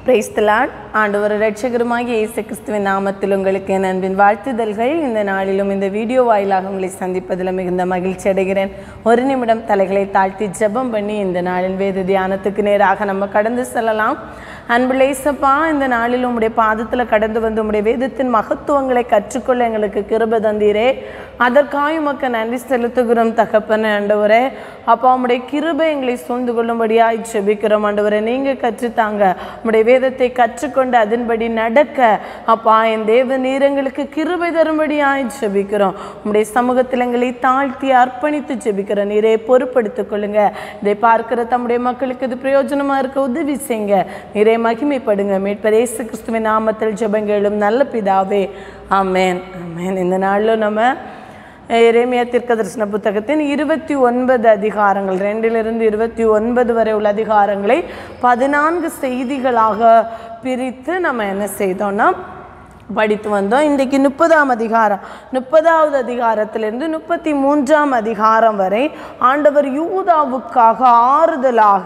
பிரைஸ்தலான் ஆண்டவர் ரட்சகருமாகிய இயேசு கிறிஸ்துவின் நாமத்தில் உங்களுக்கு என் அன்பின் வாழ்த்துதல்கள் இந்த நாளிலும் இந்த வீடியோ வாயிலாக உங்களை சந்திப்பதில் மிகுந்த மகிழ்ச்சி அடைகிறேன் ஒரு நிமிடம் தலைகளை தாழ்த்தி ஜெபம் பண்ணி இந்த நாளில் வேத தியானத்துக்கு நேராக நம்ம கடந்து செல்லலாம் அன்புலேசப்பா இந்த நாளில் உம்முடைய பாதத்தில் கடந்து வந்து உம்முடைய வேதத்தின் மகத்துவங்களை கற்றுக்கொள்ள எங்களுக்கு கிருப தந்தீரே அதற்காக உமக்கு நன்றி செலுத்துகிறோம் தகப்பன ஆண்டவரே அப்பா உம்முடைய கிருபை எங்களை சூழ்ந்து கொள்ளும்படியாய் ஜெபிக்கிறோம் ஆண்டவரே நீங்கள் கற்றுத்தாங்க உம்முடைய வேதத்தை கற்றுக்கொண்டு அதன்படி நடக்க அப்பா என் தேவ நீரங்களுக்கு கிருபை தரும்படியாய் ஜெபிக்கிறோம் உம்முடைய சமூகத்தில் எங்களை தாழ்த்தி அர்ப்பணித்து ஜெபிக்கிறோம் நீரே பொறுப்படுத்திக் கொள்ளுங்க இதை பார்க்கிற தம்முடைய மக்களுக்கு இது பிரயோஜனமா இருக்க உதவி செய்யுங்க நீரே மகிமைப்படுங்க மீட்பர் இயேசு கிறிஸ்துவின் நாமத்தில் ஜெபங்களும் நல்ல பிதாவே ஆமென் ஆமென் இந்த நாளில் நம்ம எரேமியா தீர்க்க தரிசன புத்தகத்தின் இருபத்தி ஒன்பது அதிகாரங்கள் ரெண்டிலிருந்து இருபத்தி ஒன்பது வரை உள்ள அதிகாரங்களை பதினான்கு செய்திகளாக பிரித்து நம்ம என்ன செய்தோம்னா படித்து வந்தோம் இன்றைக்கு முப்பதாம் அதிகாரம் முப்பதாவது அதிகாரத்திலிருந்து முப்பத்தி மூன்றாம் அதிகாரம் வரை ஆண்டவர் யூதாவுக்காக ஆறுதலாக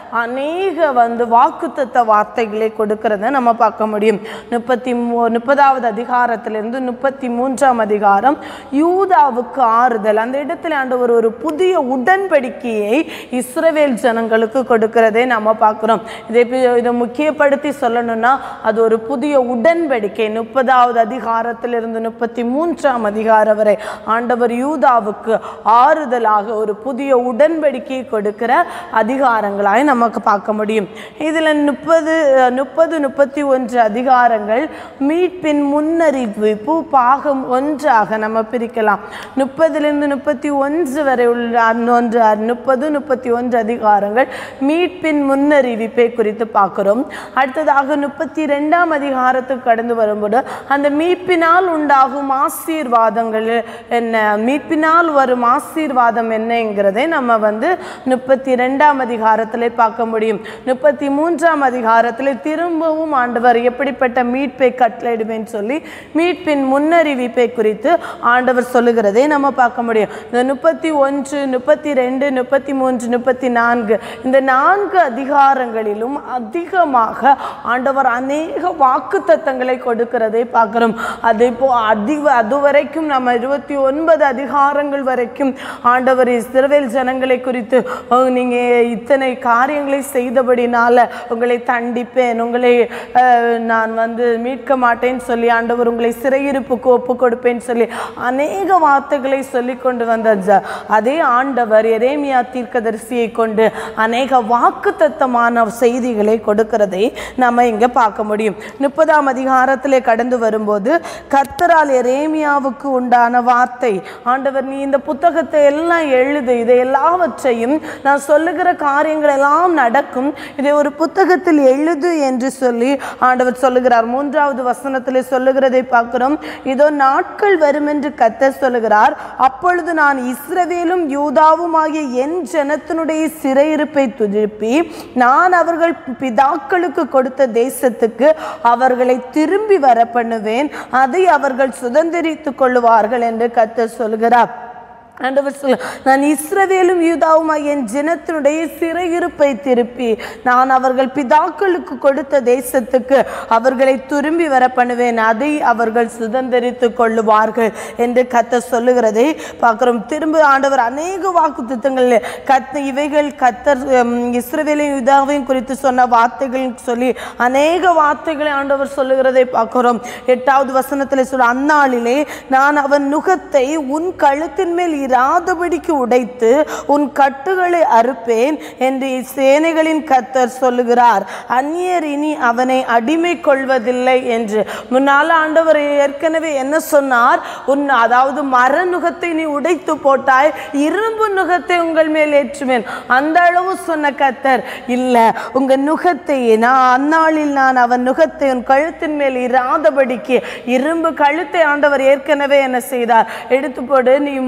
அநேக வந்து வாக்குத்தத்த வார்த்தைகளை கொடுக்கிறத நம்ம பார்க்க முடியும் முப்பத்தி மூ முப்பதாவது அதிகாரத்திலிருந்து முப்பத்தி மூன்றாம் அதிகாரம் யூதாவுக்கு ஆறுதல் அந்த இடத்துல ஆண்டவர் ஒரு புதிய உடன்படிக்கையை இஸ்ரவேல் ஜனங்களுக்கு கொடுக்கிறதை நம்ம பார்க்குறோம் இதை பி- இதை முக்கியப்படுத்தி சொல்லணும்னா அது ஒரு புதிய உடன்படிக்கை முப்பதாவது அதிகாரத்திலிருந்து முப்பத்தி மூன்றாம் அதிகாரம் வரை ஆண்டவர் யூதாவுக்கு ஆறுதலாக ஒரு புதிய உடன்படிக்கையை கொடுக்கிற அதிகாரங்களாய் நமக்கு பார்க்க முடியும் இதில் முப்பது முப்பது முப்பத்தி ஒன்று அதிகாரங்கள் மீட்பின் முன்னறிவிப்பு பாகம் ஒன்றாக நம்ம பிரிக்கலாம் முப்பதிலிருந்து முப்பத்தி ஒன்று வரை உள்ள ஒன்று முப்பது முப்பத்தி ஒன்று அதிகாரங்கள் மீட்பின் முன்னறிவிப்பை குறித்து பார்க்கிறோம் அடுத்ததாக முப்பத்தி ரெண்டாம் அதிகாரத்துக்கு கடந்து வரும்போது அந்த மீட்பினால் உண்டாகும் ஆசீர்வாதங்கள் என்ன மீட்பினால் வரும் ஆசீர்வாதம் என்னங்கிறதை நம்ம வந்து முப்பத்தி ரெண்டாம் அதிகாரத்தில் பார்க்க முடியும் முப்பத்தி மூன்றாம் அதிகாரத்தில் திரும்பவும் ஆண்டவர் எப்படிப்பட்ட மீட்பை கட்டளையிடுவேன்னு சொல்லி மீட்பின் முன்னறிவிப்பை குறித்து ஆண்டவர் சொல்லுகிறதை நம்ம பார்க்க முடியும் இந்த முப்பத்தி ஒன்று முப்பத்தி ரெண்டு முப்பத்தி மூன்று முப்பத்தி நான்கு இந்த நான்கு அதிகாரங்களிலும் அதிகமாக ஆண்டவர் அநேக வாக்கு தத்தங்களை கொடுக்கிறதை பார்க்கிறோம் அதே போ அதி அதுவரைக்கும் நம்ம இருபத்தி ஒன்பது அதிகாரங்கள் வரைக்கும் ஆண்டவர் இஸ்ரவேல் ஜனங்களை குறித்து "ஓ, நீங்க இத்தனை காரியங்களை செய்தபடினால உங்களை தண்டிப்பேன் உங்களை அஹ், நான் வந்து மீட்க மாட்டேன்னு சொல்லி ஆண்டவர் உங்களை சிறையிருப்புக்கு ஒப்பு கொடுப்பேன்னு சொல்லி அநேக வார்த்தைகளை சொல்லி கொண்டு வந்த ஜ- அதே ஆண்டவர் எரேமியா தீர்க்கதரிசியை கொண்டு அநேக வாக்குத்தத்தமான செய்திகளை கொடுக்கிறதை நம்ம இங்க பார்க்க முடியும் முப்பதாம் அதிகாரத்திலே கடந்து வரும்போது கர்த்தரால் எரேமியாவுக்கு உண்டான வார்த்தை ஆண்டவர் நீ இந்த புத்தகத்தை எல்லாம் எழுது இதை எல்லாவற்றையும் நான் சொல்லுகிற காரியங்கள் எல்லாம் நடக்கும் இதை ஒரு புத்தகத்தில் எழுது என்று சொல்லி ஆண்டவர் சொல்லுகிறார் மூன்றாவது வசனத்தில் சொல்லுகிறதை பார்க்கிறோம் இதோ நாட்கள் வரும் என்று கர்த்தர் சொல்லுகிறார் அப்பொழுது நான் இஸ்ரவேலும் யூதாவும் ஆகிய என் ஜனத்தினுடைய சிறையிருப்பை துதிப்பி நான் அவர்கள் பிதாக்களுக்கு கொடுத்த தேசத்துக்கு அவர்களை திரும்பி வர பண்ணுவேன் அதை அவர்கள் சுதந்திரித்துக் கொள்ளுவார்கள் என்று கர்த்தர் சொல்கிறார் ஆண்டவர் சொல்ல நான் இஸ்ரவேலும் யூதாவும் என் ஜனத்தினுடைய சிறையிருப்பை திருப்பி நான் அவர்கள் பிதாக்களுக்கு கொடுத்த தேசத்துக்கு அவர்களை திரும்பி வர பண்ணுவேன் அதை அவர்கள் சுதந்திரித்துக் கொள்ளுவார்கள் என்று கத்த சொல்லுகிறதை பார்க்கிறோம் திரும்ப ஆண்டவர் அநேக வாக்கு திட்டங்கள் கத்த இவைகள் கத்தர் உம், இஸ்ரவேலையும் யூதாவையும் குறித்து சொன்ன வார்த்தைகள் சொல்லி அநேக வார்த்தைகளை ஆண்டவர் சொல்லுகிறதை பார்க்கிறோம் எட்டாவது வசனத்தில் சொல்ற அந்நாளிலே நான் அவன் நுகத்தை உன் கழுத்தின் மேல் இராதபடிக்கு உடைத்து உன் கட்டுகளை அறுப்பேன் என்று சேனைகளின் கத்தர் சொல்லுகிறார் அந்நியர் இனி அவனை அடிமை கொள்வதில்லை என்று முன்னால் ஆண்டவர் ஏற்கனவே என்ன சொன்னார் உன் அதாவது மர நுகத்தை நீ உடைத்து போட்டாய் இரும்பு நுகத்தை உங்கள் மேல் ஏற்றுவேன் அந்த அளவு சொன்ன கத்தர் இல்ல உங்க நுகத்தை நான் அந்நாளில் நான் அவன் நுகத்தை உன் கழுத்தின் மேல் இராதபடிக்கு இரும்பு கழுத்தை ஆண்டவர் ஏற்கனவே என்ன செய்தார் எடுத்து போடு நீ மர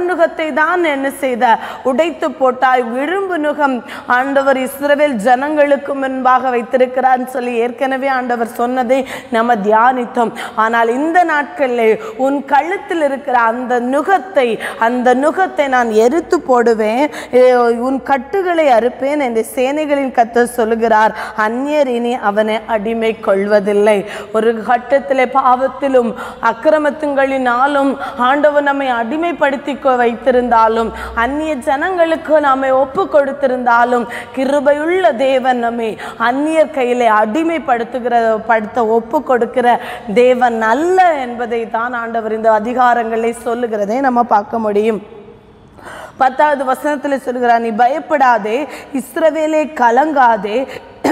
நுகத்தை தான் என்ன செய்த உடைத்து போட்டாய் விழும்பு நுகம் ஆண்டவர் இஸ்ரவேல் ஜனங்களுக்கு முன்பாக வைத்திருக்கிறான்னு சொல்லி ஏற்கனவே ஆண்டவர் சொன்னதை நம்ம தியானித்தோம் ஆனால் இந்த நாட்களில் உன் கழுத்தில் இருக்கிற அந்த நுகத்தை அந்த நுகத்தை நான் எரித்து போடுவேன் ஏ, உன் கட்டுகளை அறுப்பேன் என்று சேனைகளின் கத்தர் சொல்லுகிறார் அந்நியர் இனி அவனை அடிமை கொள்வதில்லை ஒரு கட்டத்திலே பாவத்திலும் அக்கிரமத்துங்களினாலும் ஆண்டவர் நம்மை அடிமைப்படுத்தி கொ- வைத்திருந்தாலும் அந்நிய ஜனங்களுக்கு நம்மை ஒப்பு கொடுத்திருந்தாலும் கிருபையுள்ள தேவன் நம்மை அந்நியர் கையிலே அடிமைப்படுத்துகிற படுத்த ஒப்பு கொடுக்கிற தேவன் அல்ல என்பதை தான் ஆண்டவர் இந்த அதிகாரங்களை சொல்லுகிறதை நம்ம பார்க்க முடியும் பத்தாவது வசனத்தில் சொல்கிறார் நீ பயப்படாதே இஸ்ரவேலே கலங்காதே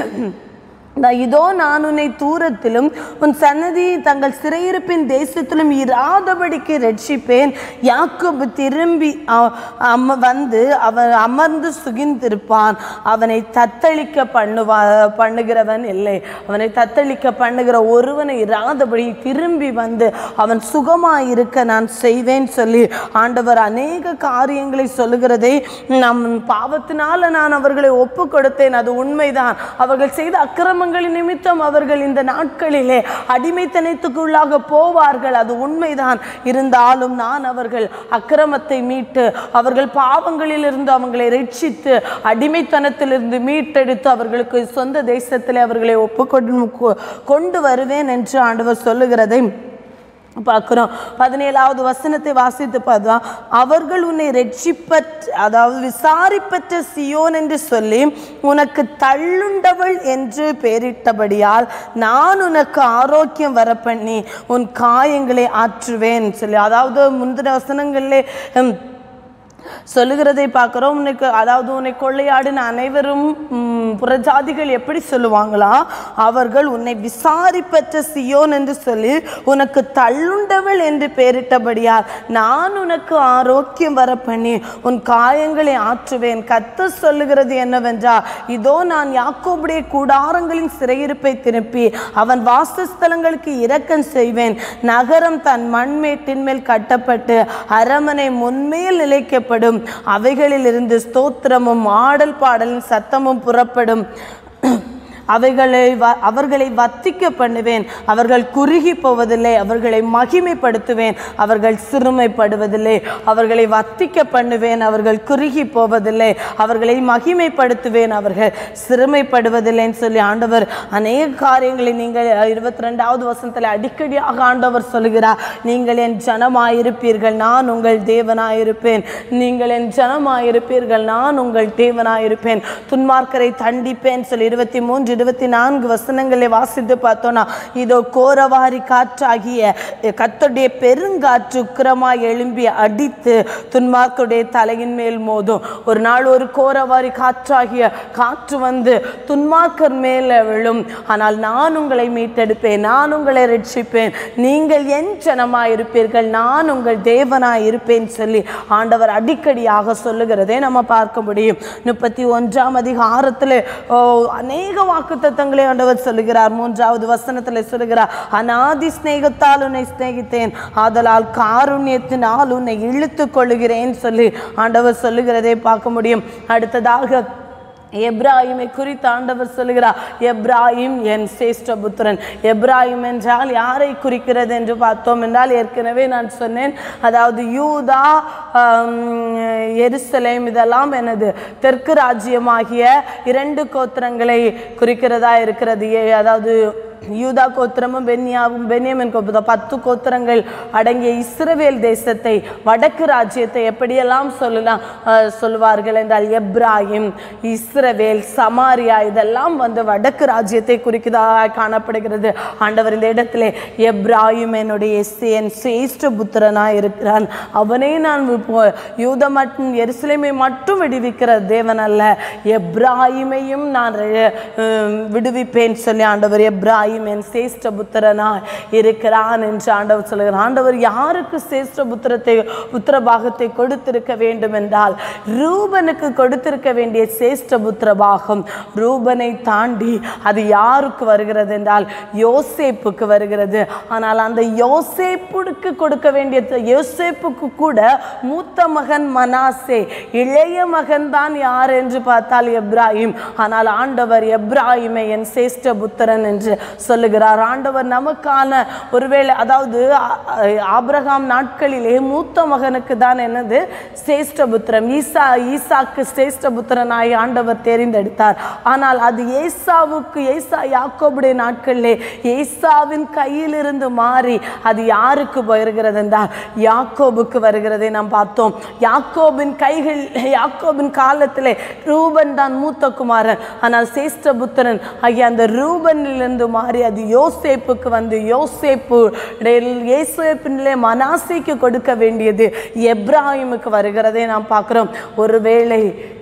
நான் இதோ நான் உன்னை தூரத்திலும் உன் சன்னதி தங்கள் சிறையிருப்பின் தேசத்திலும் இராதபடிக்கு ரட்சிப்பேன் யாக்கோபு திரும்பி அ- அம வந்து அவன் அமர்ந்து சுகிந்திருப்பான் அவனை தத்தளிக்க பண்ணுவா பண்ணுகிறவன் இல்லை அவனை தத்தளிக்க பண்ணுகிற ஒருவனை இராதபடி திரும்பி வந்து அவன் சுகமாய் இருக்க நான் செய்வேன் சொல்லி ஆண்டவர் அநேக காரியங்களை சொல்லுகிறதை நம் பாவத்தினால நான் அவர்களை ஒப்பு கொடுத்தேன் அது உண்மைதான் அவர்கள் செய்த அக்கிரமங்களின் நிமித்தம் அவர்கள் இந்த நாட்களிலே அடிமைத்தனத்துக்குள்ளாக போவார்கள் அது உண்மைதான் இருந்தாலும் நான் அவர்கள் அக்கிரமத்தை மீட்டு அவர்கள் பாவங்களிலிருந்து அவங்களை ரட்சித்து அடிமைத்தனத்திலிருந்து மீட்டெடுத்து அவர்களுக்கு சொந்த தேசத்திலே அவர்களை ஒப்பு கொண்டு கொண்டு வருவேன் என்று ஆண்டவர் சொல்லுகிறதை பார்க்குறோம் பதினேழாவது வசனத்தை வாசித்து பார்த்தா அவர்கள் உன்னை ரட்சிப்பற்ற அதாவது விசாரிப்பற்ற சியோன் என்று சொல்லி உனக்கு தள்ளுண்டவள் என்று பெயரிட்டபடியால் நான் உனக்கு ஆரோக்கியம் வர பண்ணி உன் காயங்களை ஆற்றுவேன் சொல்லி அதாவது முந்தின வசனங்களிலே ஹம், சொல்லுகிறதை பார்க்குறோம் உனக்கு அதாவது உன்னை கொள்ளையாடின அனைவரும் ம், புறஜாதிகள் எப்படி சொல்லுவாங்களா அவர்கள் உன்னை விசாரிப்பற்ற சியோன் என்று சொல்லி உனக்கு தள்ளுண்டவள் என்று பெயரிட்டபடியால் நான் உனக்கு ஆரோக்கியம் வர பண்ணி உன் காயங்களை ஆற்றுவேன் கத்த சொல்லுகிறது என்னவென்றால் இதோ நான் யாக்கோபுடைய கூடாரங்களின் சிறையிருப்பை திருப்பி அவன் வாசஸ்தலங்களுக்கு இரக்கம் செய்வேன் நகரம் தன் மண்மேட்டின் மேல் கட்டப்பட்டு அரமனை முன்மேல் நிலைக்கப்படும் அவைகளிலிருந்து ஸ்தோத்திரமும் ஆடல் பாடலின் சத்தமும் புறப்படும் அவைகளை வ அவர்களை வத்திக்க பண்ணுவேன் அவர்கள் குறுகி போவதில்லை அவர்களை மகிமைப்படுத்துவேன் அவர்கள் சிறுமைப்படுவதில்லை அவர்களை வத்திக்க பண்ணுவேன் அவர்கள் குறுகி போவதில்லை அவர்களை மகிமைப்படுத்துவேன் அவர்கள் சிறுமைப்படுவதில்லைன்னு சொல்லி ஆண்டவர் அநேக காரியங்களை நீங்கள் இருபத்தி ரெண்டாவது வசனத்தில் அடிக்கடியாக ஆண்டவர் சொல்கிறார் நீங்கள் என் ஜனமாயிருப்பீர்கள் நான் உங்கள் தேவனாயிருப்பேன் நீங்கள் என் ஜனமாயிருப்பீர்கள் நான் உங்கள் தேவனாயிருப்பேன் துன்மார்க்கரை தண்டிப்பேன் சொல்லி இருபத்தி மூன்று இருபத்தி நான்கு வசனங்களை வாசித்து பார்த்தோன்னா இதோ கோரவாரி காற்றாகிய கத்தோடைய பெருங்காற்று உக்கிரமாய் எழும்பி அடித்து துன்மார்க்குடைய தலையின் மேல் மோதும் ஒரு நாள் ஒரு கோரவாரி காற்றாகிய காற்று வந்து துன்மார்க்கர் மேலே விழும் ஆனால் நான் உங்களை மீட்டெடுப்பேன் நான் உங்களை ரட்சிப்பேன் நீங்கள் என் ஜனமாயிருப்பீர்கள் நான் உங்கள் தேவனாய் இருப்பேன் சொல்லி ஆண்டவர் அடிக்கடியாக சொல்லுகிறதை நம்ம பார்க்க முடியும் முப்பத்தி ஒன்றாம் அதிகாரத்தில் ஓ, அநேக வாக்குத்தத்தங்களை ஆண்டவர் சொல்லுகிறார் மூன்றாவது வசனத்தில் சொல்லுகிறார் அநாதி சிநேகத்தால் உன்னை சிநேகித்தேன் ஆதலால் காருண்யத்தினால் உன்னை இழுத்து கொள்ளுகிறேன் சொல்லி ஆண்டவர் சொல்லுகிறதை பார்க்க முடியும் அடுத்ததாக எப்ராஹிமை குறித்து ஆண்டவர் சொல்லுகிறார் எப்ராஹிம் என் சிரேஷ்ட புத்திரன் எப்ராஹிம் என்றால் யாரை குறிக்கிறது என்று பார்த்தோம் என்றால் ஏற்கனவே நான் சொன்னேன் அதாவது யூதா ஆம், எருசலேம் இதெல்லாம் எனது தெற்கு ராஜ்யமாகிய இரண்டு கோத்திரங்களை குறிக்கிறதா இருக்கிறது ஏ- அதாவது யூதா கோத்திரமும் பென்யாவும் பென்யாமின் கோத்திரம் பத்து கோத்திரங்கள் அடங்கிய இஸ்ரவேல் தேசத்தை வடக்கு ராஜ்யத்தை எப்படியெல்லாம் சொல்லலாம் அஹ், சொல்லுவார்கள் என்றால் எப்ராஹிம் இஸ்ரவேல் சமாரியா இதெல்லாம் வந்து வடக்கு ராஜ்யத்தை குறிக்கிறதாக காணப்படுகிறது ஆண்டவர் இந்த இடத்திலே எப்ராஹிம் என்னுடைய எஸ்- என் சிரேஷ்ட புத்திரனாய் இருக்கிறான் அவனே நான் இப்போ யூத மட்டும் எருசலேமை மட்டும் விடுவிக்கிற தேவன் அல்ல எப்ராஹிமையும் நான் அஹ், விடுவிப்பேன் சொல்லி ஆண்டவர் எப்ராஹிம் எப்ராஹிம் என் சேஷ்ட புத்திரனாய் இருக்கிறான் என்று ஆண்டவர் சொல்லுகிறார் ஆண்டவர் யாருக்கு சேஷ்ட புத்திரத்தை புத்திர பாகத்தை கொடுத்திருக்க வேண்டும் என்றால் ரூபனுக்கு கொடுத்திருக்க வேண்டிய சேஷ்ட புத்திர பாகம் ரூபனை தாண்டி அது யாருக்கு வருகிறது என்றால் யோசேப்புக்கு வருகிறது ஆனால் அந்த யோசேப்புக்கு கொடுக்க வேண்டிய யோசேப்புக்கு கூட மூத்த மகன் மனாசே இளைய மகன் தான் யார் என்று பார்த்தால் எப்ராஹிம் ஆனால் ஆண்டவர் எப்ராஹிமை என் சேஷ்ட புத்திரன் என்று சொல்லுகிறார் ஆண்டவர் நமக்கான ஒருவேளை அதாவது ஆ- ஆபிரகாம் நாட்களிலே மூத்த மகனுக்கு தான் என்னது சேஷ்ட புத்திரம் ஈசா ஈசாக்கு சேஷ்ட புத்திரனாய் ஆண்டவர் தெரிந்தெடுத்தார் ஆனால் அது ஏசாவுக்கு ஏசா யாக்கோபுடைய நாட்களிலே ஏசாவின் கையிலிருந்து மாறி அது யாருக்கு வருகிறது என்றால் யாக்கோபுக்கு வருகிறதை நாம் பார்த்தோம் யாக்கோபின் கைகள் யாக்கோபின் காலத்திலே ரூபன் தான் மூத்த குமாரன் ஆனால் சேஷ்ட புத்திரன் ஆகிய அந்த ரூபனிலிருந்து மாறி அது யோசேப்புக்கு வந்து யோசேப்பு யோசேப்பினிலே மனாசைக்கு கொடுக்க வேண்டியது எப்ராஹிமுக்கு வருகிறதை நாம் பார்க்கிறோம் ஒருவேளை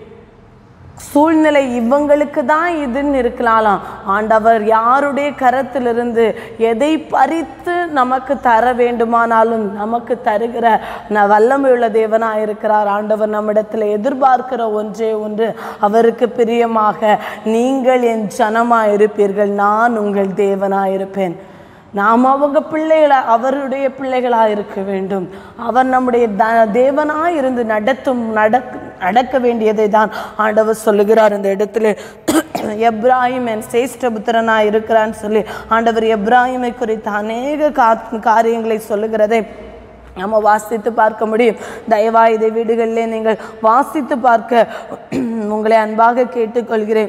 சூழ்நிலை இவங்களுக்கு தான் இதுன்னு இருக்கலாம்லாம் ஆண்டவர் யாருடைய கரத்திலிருந்து எதை பறித்து நமக்கு தர வேண்டுமானாலும் நமக்கு தருகிற ந வல்லமையுள்ள தேவனாக இருக்கிறார் ஆண்டவர் நம்மிடத்தில் எதிர்பார்க்கிற ஒன்றே ஒன்று அவருக்கு பிரியமாக நீங்கள் என் ஜனமாக இருப்பீர்கள் நான் உங்கள் தேவனாக இருப்பேன் நாம் அவங்க பிள்ளைகளா அவருடைய பிள்ளைகளாக இருக்க வேண்டும் அவர் நம்முடைய த தேவனாய் இருந்து நடத்தும் நடக்க நடக்க வேண்டியதை தான் ஆண்டவர் சொல்லுகிறார் இந்த இடத்துல எப்ராஹிம் என் சேஷ்டபுத்திரனாக இருக்கிறான்னு சொல்லி ஆண்டவர் எப்ராஹிமை குறித்த அநேக கா காரியங்களை சொல்லுகிறதை நம்ம வாசித்து பார்க்க முடியும் தயவா இதை வீடுகளிலே நீங்கள் வாசித்து பார்க்க உங்களை அன்பாக கேட்டுக்கொள்கிறேன்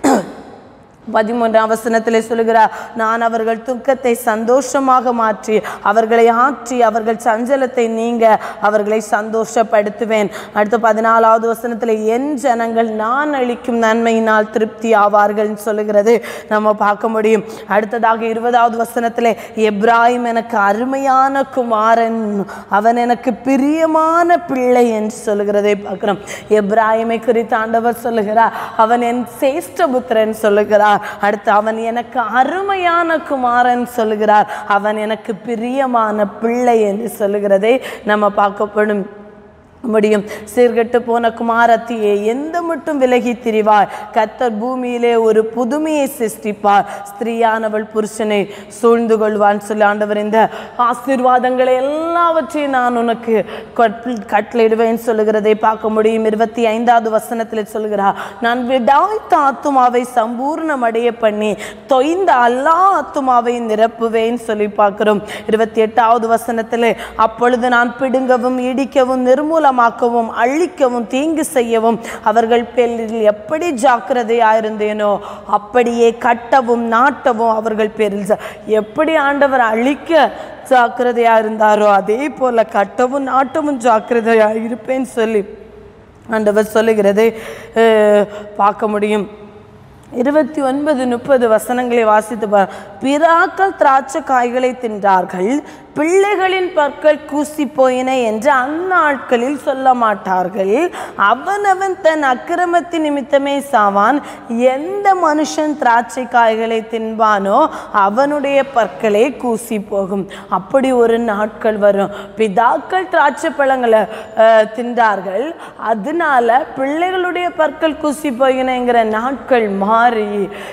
பதிமூன்றாம் வசனத்திலே சொல்லுகிறார் நான் அவர்கள் துக்கத்தை சந்தோஷமாக மாற்றி அவர்களை ஆற்றி அவர்கள் சஞ்சலத்தை நீங்க அவர்களை சந்தோஷப்படுத்துவேன் அடுத்து பதினாலாவது வசனத்தில் என் ஜனங்கள் நான் அளிக்கும் நன்மையினால் திருப்தி ஆவார்கள்னு சொல்லுகிறது நம்ம பார்க்க முடியும் அடுத்ததாக இருபதாவது வசனத்திலே எப்ராஹிம் எனக்கு அருமையான குமாரன் அவன் எனக்கு பிரியமான பிள்ளை என்று சொல்லுகிறதை பார்க்கிறோம் எப்ராஹிமை குறித்து ஆண்டவர் சொல்லுகிறார் அவன் என் சேஷ்டபுத்திரன் சொல்லுகிறார் அடுத்து அவன் எனக்கு அருமையான குமாரன் சொல்லுகிறார் அவன் எனக்கு பிரியமான பிள்ளை என்று சொல்லுகிறதை நம்ம பார்க்கப்படும் முடியும் சீர்கெட்டு போன குமாரத்தியே எந்த மட்டும் விலகி திரிவாய் கத்தர் பூமியிலே ஒரு புதுமையை சிருஷ்டிப்பார் ஸ்திரீயானவள் புருஷனை சூழ்ந்து கொள்வான்னு சொல்லி ஆண்டவர் இந்த ஆசீர்வாதங்களை எல்லாவற்றையும் நான் உனக்கு கட்- கட்டளையிடுவேன் சொல்லுகிறதை பார்க்க முடியும் இருபத்தி ஐந்தாவது வசனத்தில் சொல்கிறார் நான் விடாய்த்த ஆத்துமாவை சம்பூர்ணம் அடைய பண்ணி தொய்ந்த எல்லா ஆத்துமாவையும் நிரப்புவேன் சொல்லி பார்க்கிறோம் இருபத்தி எட்டாவது வசனத்தில் அப்பொழுது நான் பிடுங்கவும் இடிக்கவும் நிர்மூலமாக்கவும் அழிக்கவும் தீங்கு செய்யவும் அவர்கள் பேரில் எப்படி ஜாக்கிரதையாயிருந்தேனோ அப்படியே கட்டவும் நாட்டவும் அவர்கள் பேரில் ஜா- எப்படி ஆண்டவர் அழிக்க ஜாக்கிரதையா இருந்தாரோ அதே போல கட்டவும் நாட்டவும் ஜாக்கிரதையா இருப்பேன்னு சொல்லி ஆண்டவர் சொல்லுகிறதை அஹ், பார்க்க முடியும் இருபத்தி ஒன்பது முப்பது வசனங்களை வாசித்து பார் பிறாக்கள் திராட்சை காய்களை தின்றார்கள் பிள்ளைகளின் பற்கள் கூசி போயின என்று அந்நாட்களில் சொல்ல மாட்டார்கள் அவனவன் தன் அக்கிரமத்தின் நிமித்தமே சாவான் எந்த மனுஷன் திராட்சை காய்களை தின்பானோ அவனுடைய பற்களே கூசி போகும் அப்படி ஒரு நாட்கள் வரும் பிதாக்கள் திராட்சை பழங்களை அஹ், தின்றார்கள் அதனால பிள்ளைகளுடைய பற்கள் கூசி போயினங்கிற நாட்கள் மாறி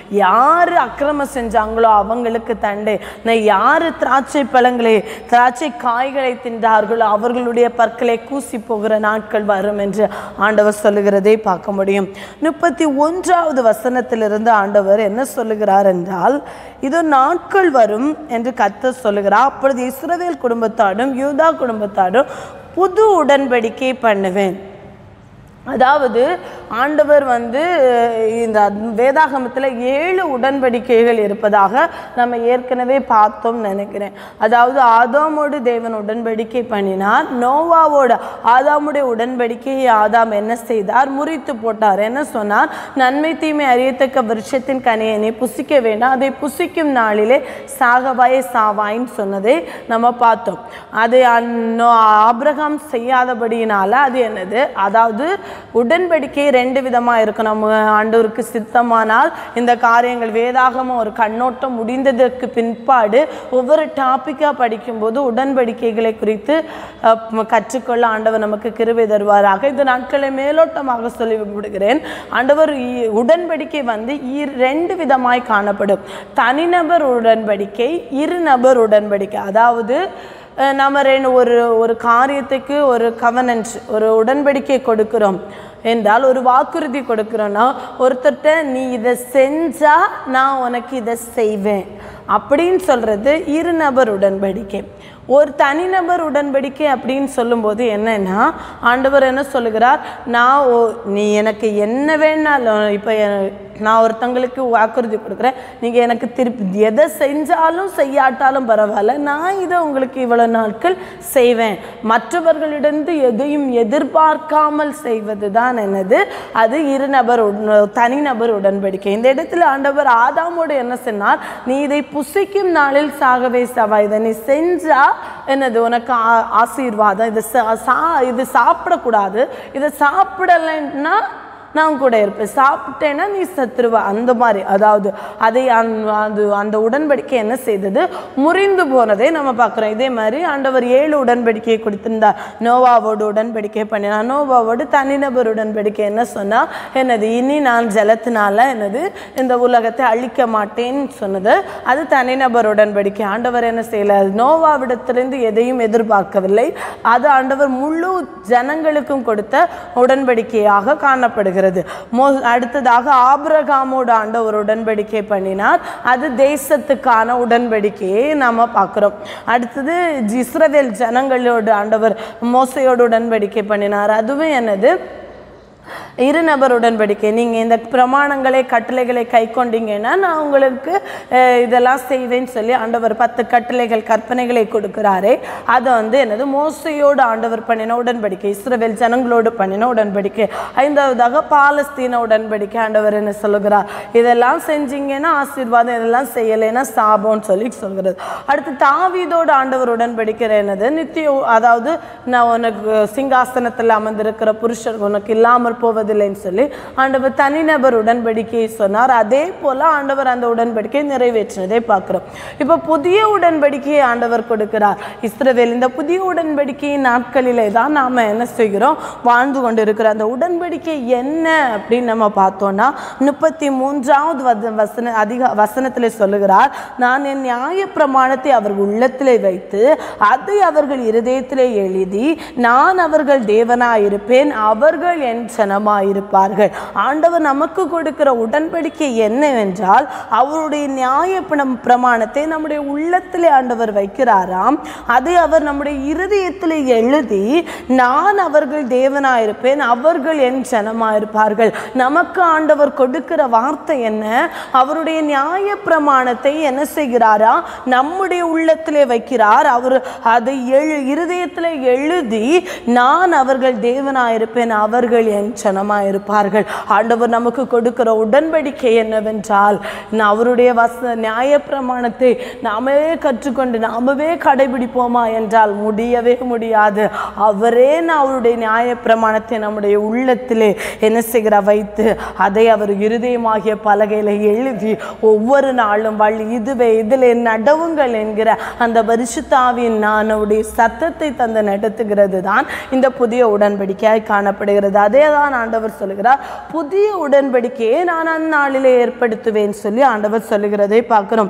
யார் அக்கிரமம் செஞ்சாங்களோ அவங்களுக்கு தண்டை நான் யார் திராட்சை பழங்களை திராட்சை காய்களை தின்றார்களோ அவர்களுடைய பற்களை கூசி போகிற நாட்கள் வரும் என்று ஆண்டவர் சொல்லுகிறதை பார்க்க முடியும் முப்பத்தி ஒன்றாவது வசனத்திலிருந்து ஆண்டவர் என்ன சொல்லுகிறார் என்றால் இதோ நாட்கள் வரும் என்று கத்த சொல்லுகிறார் அப்பொழுது இஸ்ரவேல் குடும்பத்தாடும் யூதா குடும்பத்தாடும் புது உடன்படிக்கை பண்ணுவேன் அதாவது ஆண்டவர் வந்து இந்த வேதாகமத்தில் ஏழு உடன்படிக்கைகள் இருப்பதாக நம்ம ஏற்கனவே பார்த்தோம் நினைக்கிறேன் அதாவது ஆதாமோடு தேவன் உடன்படிக்கை பண்ணினார் நோவாவோட ஆதாமுடைய உடன்படிக்கையை ஆதாம் என்ன செய்தார் முறித்து போட்டார் என்ன சொன்னார் நன்மை தீமை அறியத்தக்க விருட்சத்தின் கனியை நீ புசிக்க வேண்டாம் அதை புசிக்கும் நாளிலே சாகவாயே சாவாயின்னு சொன்னதை நம்ம பார்த்தோம் அது அன்னோ- ஆபிரகாம் செய்யாதபடியினால அது என்னது அதாவது உடன்படிக்கை ரெண்டு விதமாக இருக்கும் நம்ம ஆண்டவருக்கு சித்தமானால் இந்த காரியங்கள் வேதாகமம் ஒரு கண்ணோட்டம் முடிந்ததற்கு பின்பாடு ஒவ்வொரு டாப்பிக்காக படிக்கும்போது உடன்படிக்கைகளை குறித்து அஹ், கற்றுக்கொள்ள ஆண்டவர் நமக்கு கிருபை தருவாராக இந்த நாட்களை மேலோட்டமாக சொல்லி விடுகிறேன் ஆண்டவர் இ- உடன்படிக்கை வந்து இரு- ரெண்டு விதமாய் காணப்படும் தனிநபர் உடன்படிக்கை இருநபர் உடன்படிக்கை அதாவது அஹ், நம்ம ரெண்டு ஒரு ஒரு காரியத்துக்கு ஒரு கவனன்ஸ் ஒரு உடன்படிக்கை கொடுக்கிறோம் என்றால் ஒரு வாக்குறுதி கொடுக்குறோன்னா ஒருத்தர்கிட்ட நீ இதை செஞ்சா நான் உனக்கு இதை செய்வேன் அப்படின்னு சொல்றது இருநபர் உடன்படிக்கை ஒரு தனிநபர் உடன்படிக்கை அப்படின்னு சொல்லும்போது என்னன்னா ஆண்டவர் என்ன சொல்லுகிறார் நான் ஓ- நீ எனக்கு என்ன வேணாலும் இப்போ நான் ஒருத்தங்களுக்கு வாக்குறுதி கொடுக்குறேன் நீங்கள் எனக்கு திருப்பி எதை செஞ்சாலும் செய்யாட்டாலும் பரவாயில்ல நான் இதை உங்களுக்கு இவ்வளோ நாட்கள் செய்வேன் மற்றவர்களிடந்து எதையும் எதிர்பார்க்காமல் செய்வது தான் என்னது அது இருநபர் உடன்- தனிநபர் உடன்படிக்கை இந்த இடத்துல ஆண்டவர் ஆதாமோடு என்ன சொன்னார் நீ இதை புசிக்கும் நாளில் சாகவே சவா இதை நீ செஞ்சா என்னது உனக்கு ஆ- ஆசீர்வாதம் இது சா- சா- இது சாப்பிடக்கூடாது இதை சாப்பிடலைன்னா நான் கூட இருப்பேன் சாப்பிட்டேன்னா நீ சத்துருவ அந்த மாதிரி அதாவது அதை அந்த அது அந்த உடன்படிக்கை என்ன செய்தது முறிந்து போனதை நம்ம பார்க்குறோம் இதே மாதிரி ஆண்டவர் ஏழு உடன்படிக்கையை கொடுத்திருந்தார் நோவாவோடு உடன்படிக்கை பண்ணினார் நோவாவோடு தனிநபர் உடன்படிக்கை என்ன சொன்னா என்னது இனி நான் ஜலத்தினால என்னது இந்த உலகத்தை அழிக்க மாட்டேன்னு சொன்னது அது தனிநபர் உடன்படிக்கை ஆண்டவர் என்ன செய்யல நோவாவிடத்திலிருந்து எதையும் எதிர்பார்க்கவில்லை அது ஆண்டவர் முழு ஜனங்களுக்கும் கொடுத்த உடன்படிக்கையாக காணப்படுகிறது மோ அடுத்ததாக ஆபிரகாமோடு ஆண்டவர் உடன்படிக்கை பண்ணினார் அது தேசத்துக்கான உடன்படிக்கையை நாம பார்க்கிறோம் அடுத்தது இஸ்ரவேல் ஜனங்களோடு ஆண்டவர் மோசையோடு உடன்படிக்கை பண்ணினார் அதுவும் என்னது இருநபர் உடன்படிக்கை நீங்கள் இந்த பிரமாணங்களை கட்டளைகளை கை கொண்டீங்கன்னா நான் உங்களுக்கு அஹ், இதெல்லாம் செய்வேன்னு சொல்லி ஆண்டவர் பத்து கட்டளைகள் கற்பனைகளை கொடுக்குறாரே அதை வந்து என்னது மோசையோடு ஆண்டவர் பண்ணின உடன்படிக்கை இஸ்ரவேல் ஜனங்களோடு பண்ணின உடன்படிக்கை ஐந்தாவதாக பாலஸ்தீன உடன்படிக்கை ஆண்டவர் என்ன சொல்லுகிறார் இதெல்லாம் செஞ்சீங்கன்னா ஆசீர்வாதம் இதெல்லாம் செய்யலைன்னா சாபம்னு சொல்லி சொல்கிறது அடுத்து தாவீதோடு ஆண்டவர் உடன்படிக்கிற என்னது நித்திய உ- அதாவது நான் உனக்கு சிங்காசனத்தில் அமர்ந்திருக்கிற புருஷர் உனக்கு இல்லாமல் போவதில்லைன்னு சொல்லி ஆண்டவர் தனிநபர் உடன்படிக்கையை சொன்னார் அதே போல ஆண்டவர் அந்த உடன்படிக்கையை நிறைவேற்றினதை பார்க்கிறோம் இப்போ புதிய உடன்படிக்கையை ஆண்டவர் கொடுக்கிறார் இஸ்ரவேல் இந்த புதிய உடன்படிக்கையின் நாட்களிலே தான் நாம என்ன செய்கிறோம் வாழ்ந்து கொண்டு இருக்கிற அந்த உடன்படிக்கை என்ன அப்படின்னு நம்ம பார்த்தோம்னா முப்பத்தி மூன்றாவது வத- வசன அதிக வசனத்தில் சொல்லுகிறார் நான் என் நியாய பிரமாணத்தை அவர்கள் உள்ளத்திலே வைத்து அதை அவர்கள் இருதயத்திலே எழுதி நான் அவர்கள் தேவனாயிருப்பேன் அவர்கள் என் ஜனமாயிருப்பார்கள் ஆண்டவர் நமக்கு கொடுக்கிற உடன்படிக்கை என்னவென்றால் அவருடைய நியாய பிணம் பிரமாணத்தை நம்முடைய உள்ளத்திலே ஆண்டவர் வைக்கிறாராம் அதை அவர் நம்முடைய இருதயத்திலே எழுதி நான் அவர்கள் தேவனாயிருப்பேன் அவர்கள் என் ஜனமாயிருப்பார்கள் நமக்கு ஆண்டவர் கொடுக்கிற வார்த்தை என்ன அவருடைய நியாய பிரமாணத்தை என்ன செய்கிறாரா நம்முடைய உள்ளத்திலே வைக்கிறார் அவர் அதை எழு இருதயத்திலே எழுதி நான் அவர்கள் தேவனாயிருப்பேன் அவர்கள் என் ஜனமாயிருப்பார்கள் ஆண்டவர் நமக்கு கொடுக்கிற உடன்படிக்கை என்னவென்றால் நான் அவருடைய வச நியாய பிரமாணத்தை நாமே கற்றுக்கொண்டு நாமவே கடைபிடிப்போமா என்றால் முடியவே முடியாது அவரே நான் அவருடைய நியாய பிரமாணத்தை நம்முடைய உள்ளத்திலே என்ன செய்கிறார் வைத்து அதை அவர் இருதயமாகிய பலகையில் எழுதி ஒவ்வொரு நாளும் வழி இதுவே இதில் நடவுங்கள் என்கிற அந்த பரிசுத்தாவின் நான் அவருடைய சத்தத்தை தந்து நடத்துகிறது தான் இந்த புதிய உடன்படிக்கையாய் காணப்படுகிறது அதே தான் ஆண்டவர் சொல்லுகிறார் புதிய உடன்படிக்கையை நான் அந்நாளிலே ஏற்படுத்துவேன் சொல்லி ஆண்டவர் சொல்லுகிறதை பார்க்கிறோம்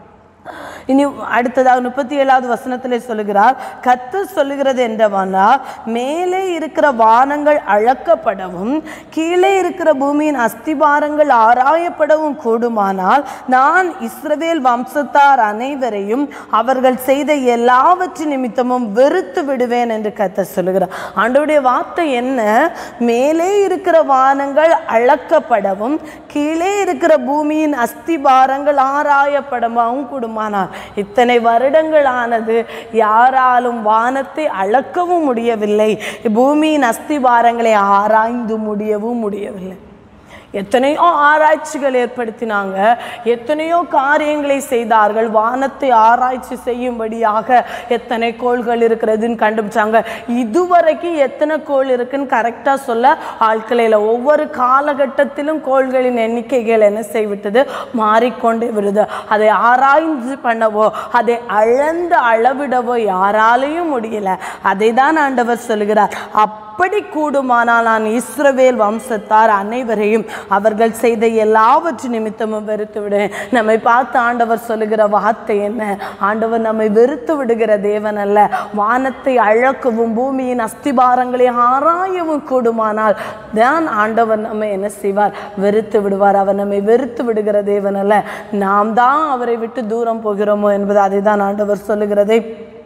இனி அடுத்ததாக முப்பத்தி ஏழாவது வசனத்திலே சொல்லுகிறார் கர்த்தர் சொல்லுகிறது என்றவனால் மேலே இருக்கிற வானங்கள் அளக்கப்படவும் கீழே இருக்கிற பூமியின் அஸ்திபாரங்கள் ஆராயப்படவும் கூடுமானால் நான் இஸ்ரவேல் வம்சத்தார் அனைவரையும் அவர்கள் செய்த எல்லாவற்றின் நிமித்தமும் வெறுத்து விடுவேன் என்று கர்த்தர் சொல்லுகிறார் ஆண்டவருடைய வார்த்தை என்ன மேலே இருக்கிற வானங்கள் அளக்கப்படவும் கீழே இருக்கிற பூமியின் அஸ்திபாரங்கள் ஆராயப்படவும் கூடுமானால் இத்தனை வருடங்கள் ஆனது யாராலும் வானத்தை அளக்கவும் முடியவில்லை பூமியின் அஸ்திபாரங்களை ஆராய்ந்து முடியவும் முடியவில்லை எத்தனையோ ஆராய்ச்சிகள் ஏற்படுத்தினாங்க எத்தனையோ காரியங்களை செய்தார்கள் வானத்தை ஆராய்ச்சி செய்யும்படியாக எத்தனை கோள்கள் இருக்கிறதுன்னு கண்டுபிடிச்சாங்க இதுவரைக்கும் எத்தனை கோள் இருக்குன்னு கரெக்டாக சொல்ல ஆட்களே இல்லை ஒவ்வொரு காலகட்டத்திலும் கோள்களின் எண்ணிக்கைகள் என்ன செய்விட்டது மாறிக்கொண்டே வருது அதை ஆராய்ந்து பண்ணவோ அதை அளந்து அளவிடவோ யாராலையும் முடியல அதை தான் ஆண்டவர் சொல்கிறார் அப்படி கூடுமானால் நான் இஸ்ரவேல் வம்சத்தார் அனைவரையும் அவர்கள் செய்த எல்லாவற்று நிமித்தமும் வெறுத்து விடுவேன் நம்மை பார்த்து ஆண்டவர் சொல்லுகிற வார்த்தை என்ன ஆண்டவர் நம்மை வெறுத்து விடுகிற தேவன் அல்ல வானத்தை அழக்கவும் பூமியின் அஸ்திபாரங்களை ஆராயவும் கூடுமானால் தான் ஆண்டவர் நம்மை என்ன செய்வார் வெறுத்து விடுவார் அவர் நம்மை வெறுத்து விடுகிற தேவன் அல்ல நாம் தான் அவரை விட்டு தூரம் போகிறோமோ என்பது அதை தான் ஆண்டவர் சொல்லுகிறதை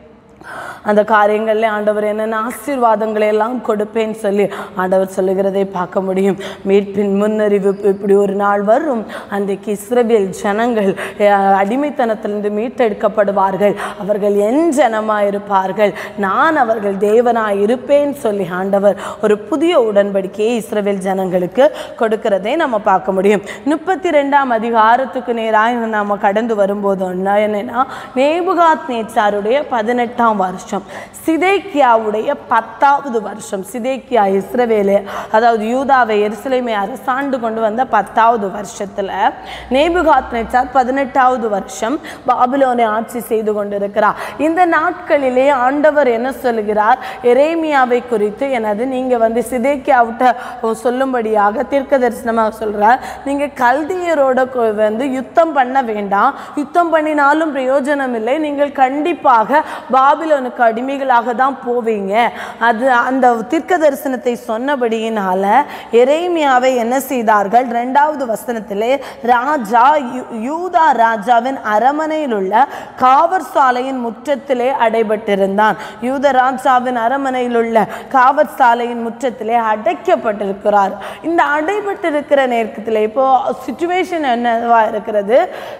அந்த காரியங்களில் ஆண்டவர் என்னென்ன ஆசீர்வாதங்களை எல்லாம் கொடுப்பேன்னு சொல்லி ஆண்டவர் சொல்லுகிறதை பார்க்க முடியும் மீட்பின் முன்னறிவிப்பு இப்படி ஒரு நாள் வரும் அன்றைக்கு இஸ்ரவேல் ஜனங்கள் அஹ், அடிமைத்தனத்திலிருந்து மீட்டெடுக்கப்படுவார்கள் அவர்கள் என் ஜனமாக இருப்பார்கள் நான் அவர்கள் தேவனாய் இருப்பேன் சொல்லி ஆண்டவர் ஒரு புதிய உடன்படிக்கையை இஸ்ரவேல் ஜனங்களுக்கு கொடுக்கிறதை நம்ம பார்க்க முடியும் முப்பத்தி ரெண்டாம் அதிகாரத்துக்கு நேராக நாம் கடந்து வரும்போது ஒண்ணா என்னன்னா நேபுகாத் நேச்சாருடைய பதினெட்டாம் வருஷம் சிதேக்கியாவுடைய பத்தாவது வருஷம் சிதேக்கியா இஸ்ரவேலே அதாவது யூதாவை எருசலேமை அரசாண்டு கொண்டு வந்த பத்தாவது வருஷத்துல நேபுகாத் நேச்சார் பதினெட்டாவது வருஷம் பாபிலோனை ஆட்சி செய்து கொண்டிருக்கிறார் இந்த நாட்களிலே ஆண்டவர் என்ன சொல்லுகிறார் எரேமியாவை குறித்து எனது நீங்க வந்து சிதேக்கியாவிட்ட சொல்லும்படியாக தீர்க்க தரிசனமாக சொல்றார் நீங்க கல்தியரோட கொ- வந்து யுத்தம் பண்ண வேண்டாம் யுத்தம் பண்ணினாலும் பிரயோஜனம் இல்லை நீங்கள் கண்டிப்பாக பாபிலோனுக்கு அடிமைகளாக தான் போவீங்க அது அந்த தீர்க்க தரிசனத்தை சொன்னபடியினால எரேமியாவை என்ன செய்தார்கள் ரெண்டாவது வசனத்திலே ராஜா யூ- யூதா ராஜாவின் அரமனையில் உள்ள காவற் சாலையின் முற்றத்திலே அடைபட்டிருந்தான் யூத ராஜாவின் அரமனையில் உள்ள காவற் சாலையின் முற்றத்திலே அடைக்கப்பட்டிருக்கிறார் இந்த அடைபட்டிருக்கிற நேரத்தில் இப்போ சுச்சுவேஷன் என்னவா இருக்கிறது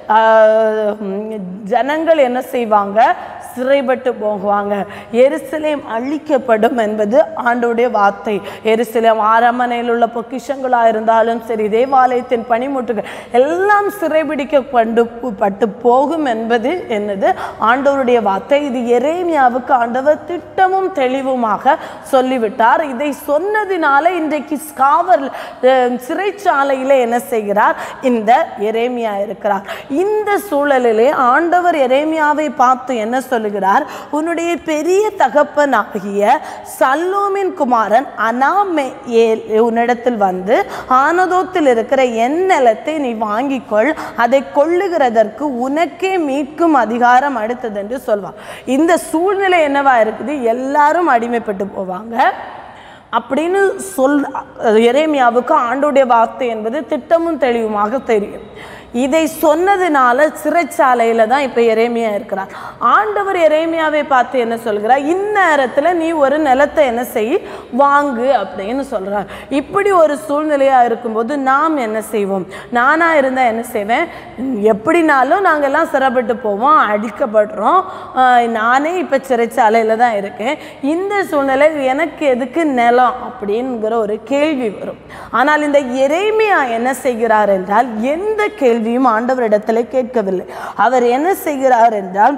ஆஹ் உம் ஜனங்கள் என்ன செய்வாங்க சிறைப்பட்டு போகுவாங்க எருசலேம் அழிக்கப்படும் என்பது ஆண்டோடைய வார்த்தை எருசலேம் அரமனையில் உள்ள பொக்கிஷங்களாக இருந்தாலும் சரி தேவாலயத்தின் பனிமுட்டுகள் எல்லாம் சிறைபிடிக்கப்பட்டு பட்டு போகும் என்பது என்னது ஆண்டவருடைய வார்த்தை இது எரேமியாவுக்கு ஆண்டவர் திட்டமும் தெளிவுமாக சொல்லிவிட்டார் இதை சொன்னதினால இன்றைக்கு காவல் அஹ், சிறைச்சாலையிலே என்ன செய்கிறார் இந்த எரேமியா இருக்கிறார் இந்த சூழலிலே ஆண்டவர் எரேமியாவை பார்த்து என்ன சொல்லுகிறார் உன்னுடைய பெரிய தகப்பனாகிய சல்லோமின் குமாரன் அனாமே உன்னிடத்தில் வந்து ஆனதோத்தில் இருக்கிற என் நிலத்தை நீ வாங்கிக்கொள் அதை கொள்ளுகிறதற்கு உனக்கே மீட்கும் அதிகாரம் அடுத்தது என்று சொல்வார் இந்த சூழ்நிலை என்னவா இருக்குது எல்லாரும் அடிமைப்பட்டு போவாங்க அப்படின்னு சொல் எரேமியாவுக்கு ஆண்டோடைய வார்த்தை என்பது திட்டமும் தெளிவுமாக தெரியும் இதை சொன்னதுனால சிறைச்சாலையில தான் இப்போ எரேமியா இருக்கிறார் ஆண்டவர் எரேமியாவை பார்த்து என்ன சொல்கிறார் இந்நேரத்தில் நீ ஒரு நிலத்தை என்ன செய் வாங்கு அப்படின்னு சொல்றார் இப்படி ஒரு சூழ்நிலையா இருக்கும்போது நாம் என்ன செய்வோம் நானா இருந்தா என்ன செய்வேன் எப்படினாலும் நாங்கெல்லாம் சிறப்பட்டு போவோம் அடிக்கப்படுறோம் ஆஹ் நானே இப்போ சிறைச்சாலையில தான் இருக்கேன் இந்த சூழ்நிலை எனக்கு எதுக்கு நிலம் அப்படிங்கிற ஒரு கேள்வி வரும் ஆனால் இந்த எரேமியா என்ன செய்கிறார் என்றால் எந்த கேள்வியும் ஆண்டவரிடத்தில் கேட்கவில்லை அவர் என்ன செய்கிறார் என்றால்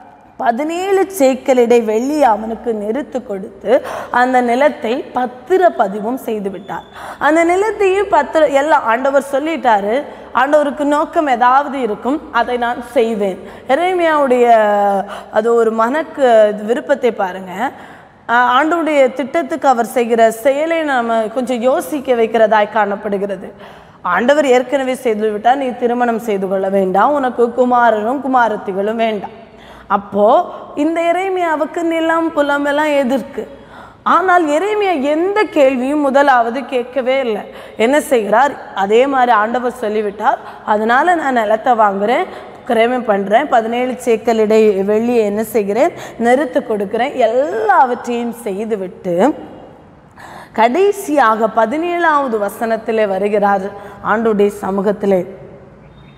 பதினேழு சேக்கலிடை வெள்ளி அவனுக்கு நிறுத்து கொடுத்து அந்த நிலத்தை பத்திர பதிவும் செய்து விட்டார் அந்த நிலத்தையும் பத்திர எல்லாம் ஆண்டவர் சொல்லிட்டாரு ஆண்டவருக்கு நோக்கம் ஏதாவது இருக்கும் அதை நான் செய்வேன் எரேமியாவுடைய அது ஒரு மனக்கு விருப்பத்தை பாருங்க ஆஹ் ஆண்டவருடைய திட்டத்துக்கு அவர் செய்கிற செயலை நம்ம கொஞ்சம் யோசிக்க வைக்கிறதாய் காணப்படுகிறது ஆண்டவர் ஏற்கனவே செய்து விட்டால் நீ திருமணம் செய்து கொள்ள வேண்டாம் உனக்கு குமாரனும் குமாரத்திகளும் வேண்டாம் அப்போ இந்த இறைமையாவுக்கு நிலம் புலம் எல்லாம் எதிர்க்கு ஆனால் எரேமியா எந்த கேள்வியும் முதலாவது கேட்கவே இல்லை என்ன செய்கிறார் அதே மாதிரி ஆண்டவர் சொல்லிவிட்டார் அதனால நான் நிலத்தை வாங்குறேன் கிரேமை பண்ணுறேன் பதினேழு சேக்கலிடை வெள்ளியை என்ன செய்கிறேன் நிறுத்து கொடுக்குறேன் எல்லாவற்றையும் செய்துவிட்டு கடைசியாக பதினேழாவது வசனத்திலே வருகிறார் ஆண்டுடைய சமூகத்திலே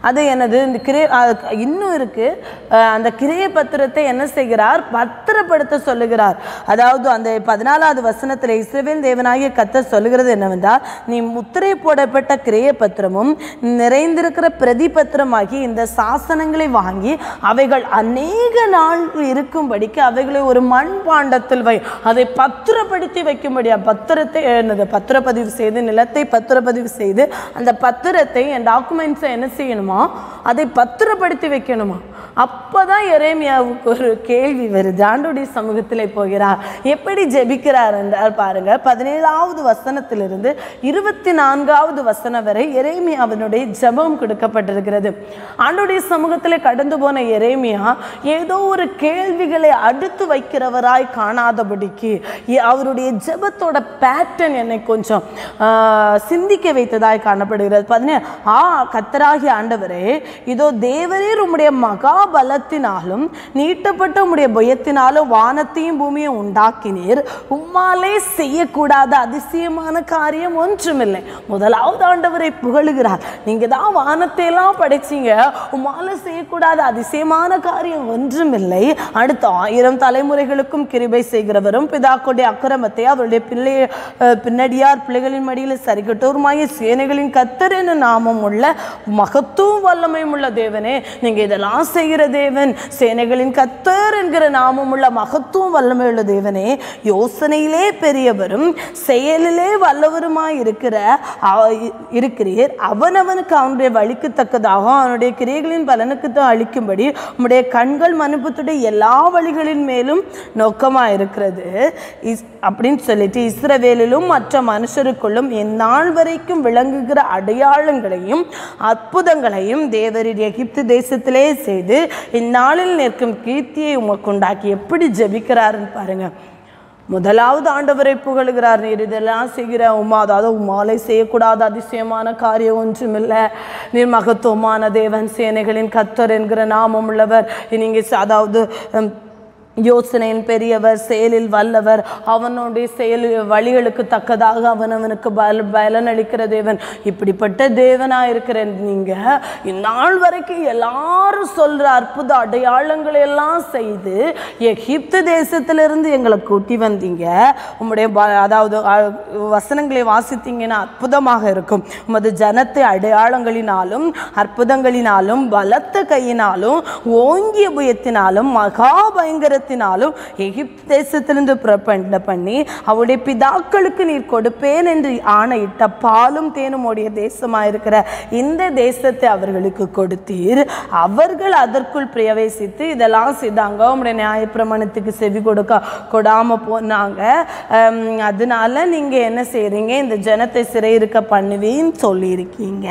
அது என்னது இந்த கிரே அது இன்னும் இருக்கு அஹ் அந்த கிரிய பத்திரத்தை என்ன செய்கிறார் பத்திரப்படுத்த சொல்லுகிறார் அதாவது அந்த பதினாலாவது வசனத்தில் இஸ்ரவேல் தேவனாகிய கத்தர் சொல்லுகிறது என்னவென்றால் நீ முத்திரை போடப்பட்ட கிரிய பத்திரமும் நிறைந்திருக்கிற பிரதி பத்திரமாகி இந்த சாசனங்களை வாங்கி அவைகள் அநேக நாள் இருக்கும்படிக்கு அவைகளை ஒரு மண் பாண்டத்தில் வை அதை பத்திரப்படுத்தி வைக்கும்படியா பத்திரத்தை என்னது பத்திரப்பதிவு செய்து நிலத்தை பத்திரப்பதிவு செய்து அந்த பத்திரத்தை என் டாக்குமெண்ட்ஸை என்ன செய்யணுமா அதை பத்திரப்படுத்தி வைக்கணுமா அப்பதான் எரேமியாவுக்கு ஒரு கேள்வி வருது ஆண்டுடைய சமூகத்தில் போகிறார் எப்படி ஜெபிக்கிறார் என்றால் பாருங்க பதினேழாவது வசனத்திலிருந்து இருபத்தி நான்காவது வசனம் வரை எரேமியாவினுடைய ஜெபம் கொடுக்கப்பட்டிருக்கிறது ஆண்டுடைய சமூகத்தில் கடந்து போன எரேமியா ஏதோ ஒரு கேள்விகளை அடுத்து வைக்கிறவராய் காணாதபடிக்கு எ- அவருடைய ஜெபத்தோட பேட்டர்ன் என்னை கொஞ்சம் ஆஹ், சிந்திக்க வைத்ததாய் காணப்படுகிறது பதினே ஆ கத்தராகிய ஆண்டவரே இதோ தேவரே உம்முடைய மகா பலத்தினாலும் நீட்டப்பட்ட உம்முடைய பயத்தினாலும் வானத்தையும் பூமியும் உண்டாக்கினீர் உம்மாலே செய்யக்கூடாத அதிசயமான காரியம் ஒன்றுமில்லை முதலாவது ஆண்டவரை புகழுகிறார் நீங்க தான் வானத்தை எல்லாம் படைச்சீங்க உம்மால செய்யக்கூடாத அதிசயமான காரியம் ஒன்றுமில்லை அடுத்த ஆயிரம் தலைமுறைகளுக்கும் கிருபை செய்கிறவரும் பிதாக்களுடைய அக்கிரமத்தை அவருடைய பிள்ளை அஹ், பின்னடியார் பிள்ளைகளின் மடியில் சரிகட்டோருமாய சேனைகளின் கத்தர் என நாமம் உள்ள மகத்துவம் வல்லமையும் உள்ள தேவனே நீங்க இதெல்லாம் செய்கிற தேவன் சேனைகளின் கத்தர் என்கிற நாமம் உள்ள மகத்துவம் வல்லமை உள்ள தேவனே யோசனையிலே பெரியவரும் செயலிலே வல்லவருமாய் இருக்கிற அவ- இருக்கிறீர் அவனவனுக்கு அவனுடைய வழிக்கு தக்கதாக அவனுடைய கிரியைகளின் பலனுக்கு தான் அளிக்கும்படி உம்முடைய கண்கள் மனுபத்துடைய எல்லா வழிகளின் மேலும் நோக்கமாக இருக்கிறது இஸ் அப்படின்னு சொல்லிட்டு இஸ்ரவேலிலும் மற்ற மனுஷருக்குள்ளும் எந்நாள் வரைக்கும் விளங்குகிற அடையாளங்களையும் அற்புதங்களையும் தேவரின் எகிப்து தேசத்திலே செய்து இந்நாளில் நிற்கும் கீர்த்தியை உமக்கு உண்டாக்கி எப்படி ஜெபிக்கிறாருன்னு பாருங்க முதலாவது ஆண்டவரை புகழுகிறார் நீர் இதெல்லாம் செய்கிற உமா அதாவது உமாலை செய்யக்கூடாத அதிசயமான காரியம் ஒன்றுமில்லை நீர் மகத்துவமான தேவன் சேனைகளின் கத்தர் என்கிற நாமம் உள்ளவர் நீங்க அதாவது உம், யோசனையின் பெரியவர் செயலில் வல்லவர் அவனுடைய செயல் வழிகளுக்கு தக்கதாக அவன் அவனுக்கு பல பலனளிக்கிற தேவன் இப்படிப்பட்ட தேவனா இருக்கிற நீங்க இந்நாள் வரைக்கும் எல்லாரும் சொல்ற அற்புத அடையாளங்களை எல்லாம் செய்து எகிப்து தேசத்திலிருந்து எங்களை கூட்டி வந்தீங்க உம்முடைய ப- அதாவது அ- வசனங்களை வாசித்தீங்கன்னா அற்புதமாக இருக்கும் உமது ஜனத்தை அடையாளங்களினாலும் அற்புதங்களினாலும் பலத்த கையினாலும் ஓங்கிய புயத்தினாலும் மகா பயங்கரத்தினாலும் எகிப்து தேசத்திலிருந்து புறப்பட பண்ணி அவருடைய பிதாக்களுக்கு நீர் கொடுப்பேன் என்று ஆணையிட்ட பாலும் தேனும் உடைய தேசமாயிருக்கிற இந்த தேசத்தை அவர்களுக்கு கொடுத்தீர் அவர்கள் அதற்குள் பிரவேசித்து இதெல்லாம் செய்தாங்க உங்களுடைய நியாயப்பிரமாணத்துக்கு செவி கொடுக்க கொடாம போனாங்க ஹம், அதனால நீங்க என்ன செய்றீங்க இந்த ஜனத்தை சிறையிருக்க பண்ணுவீன்னு சொல்லியிருக்கீங்க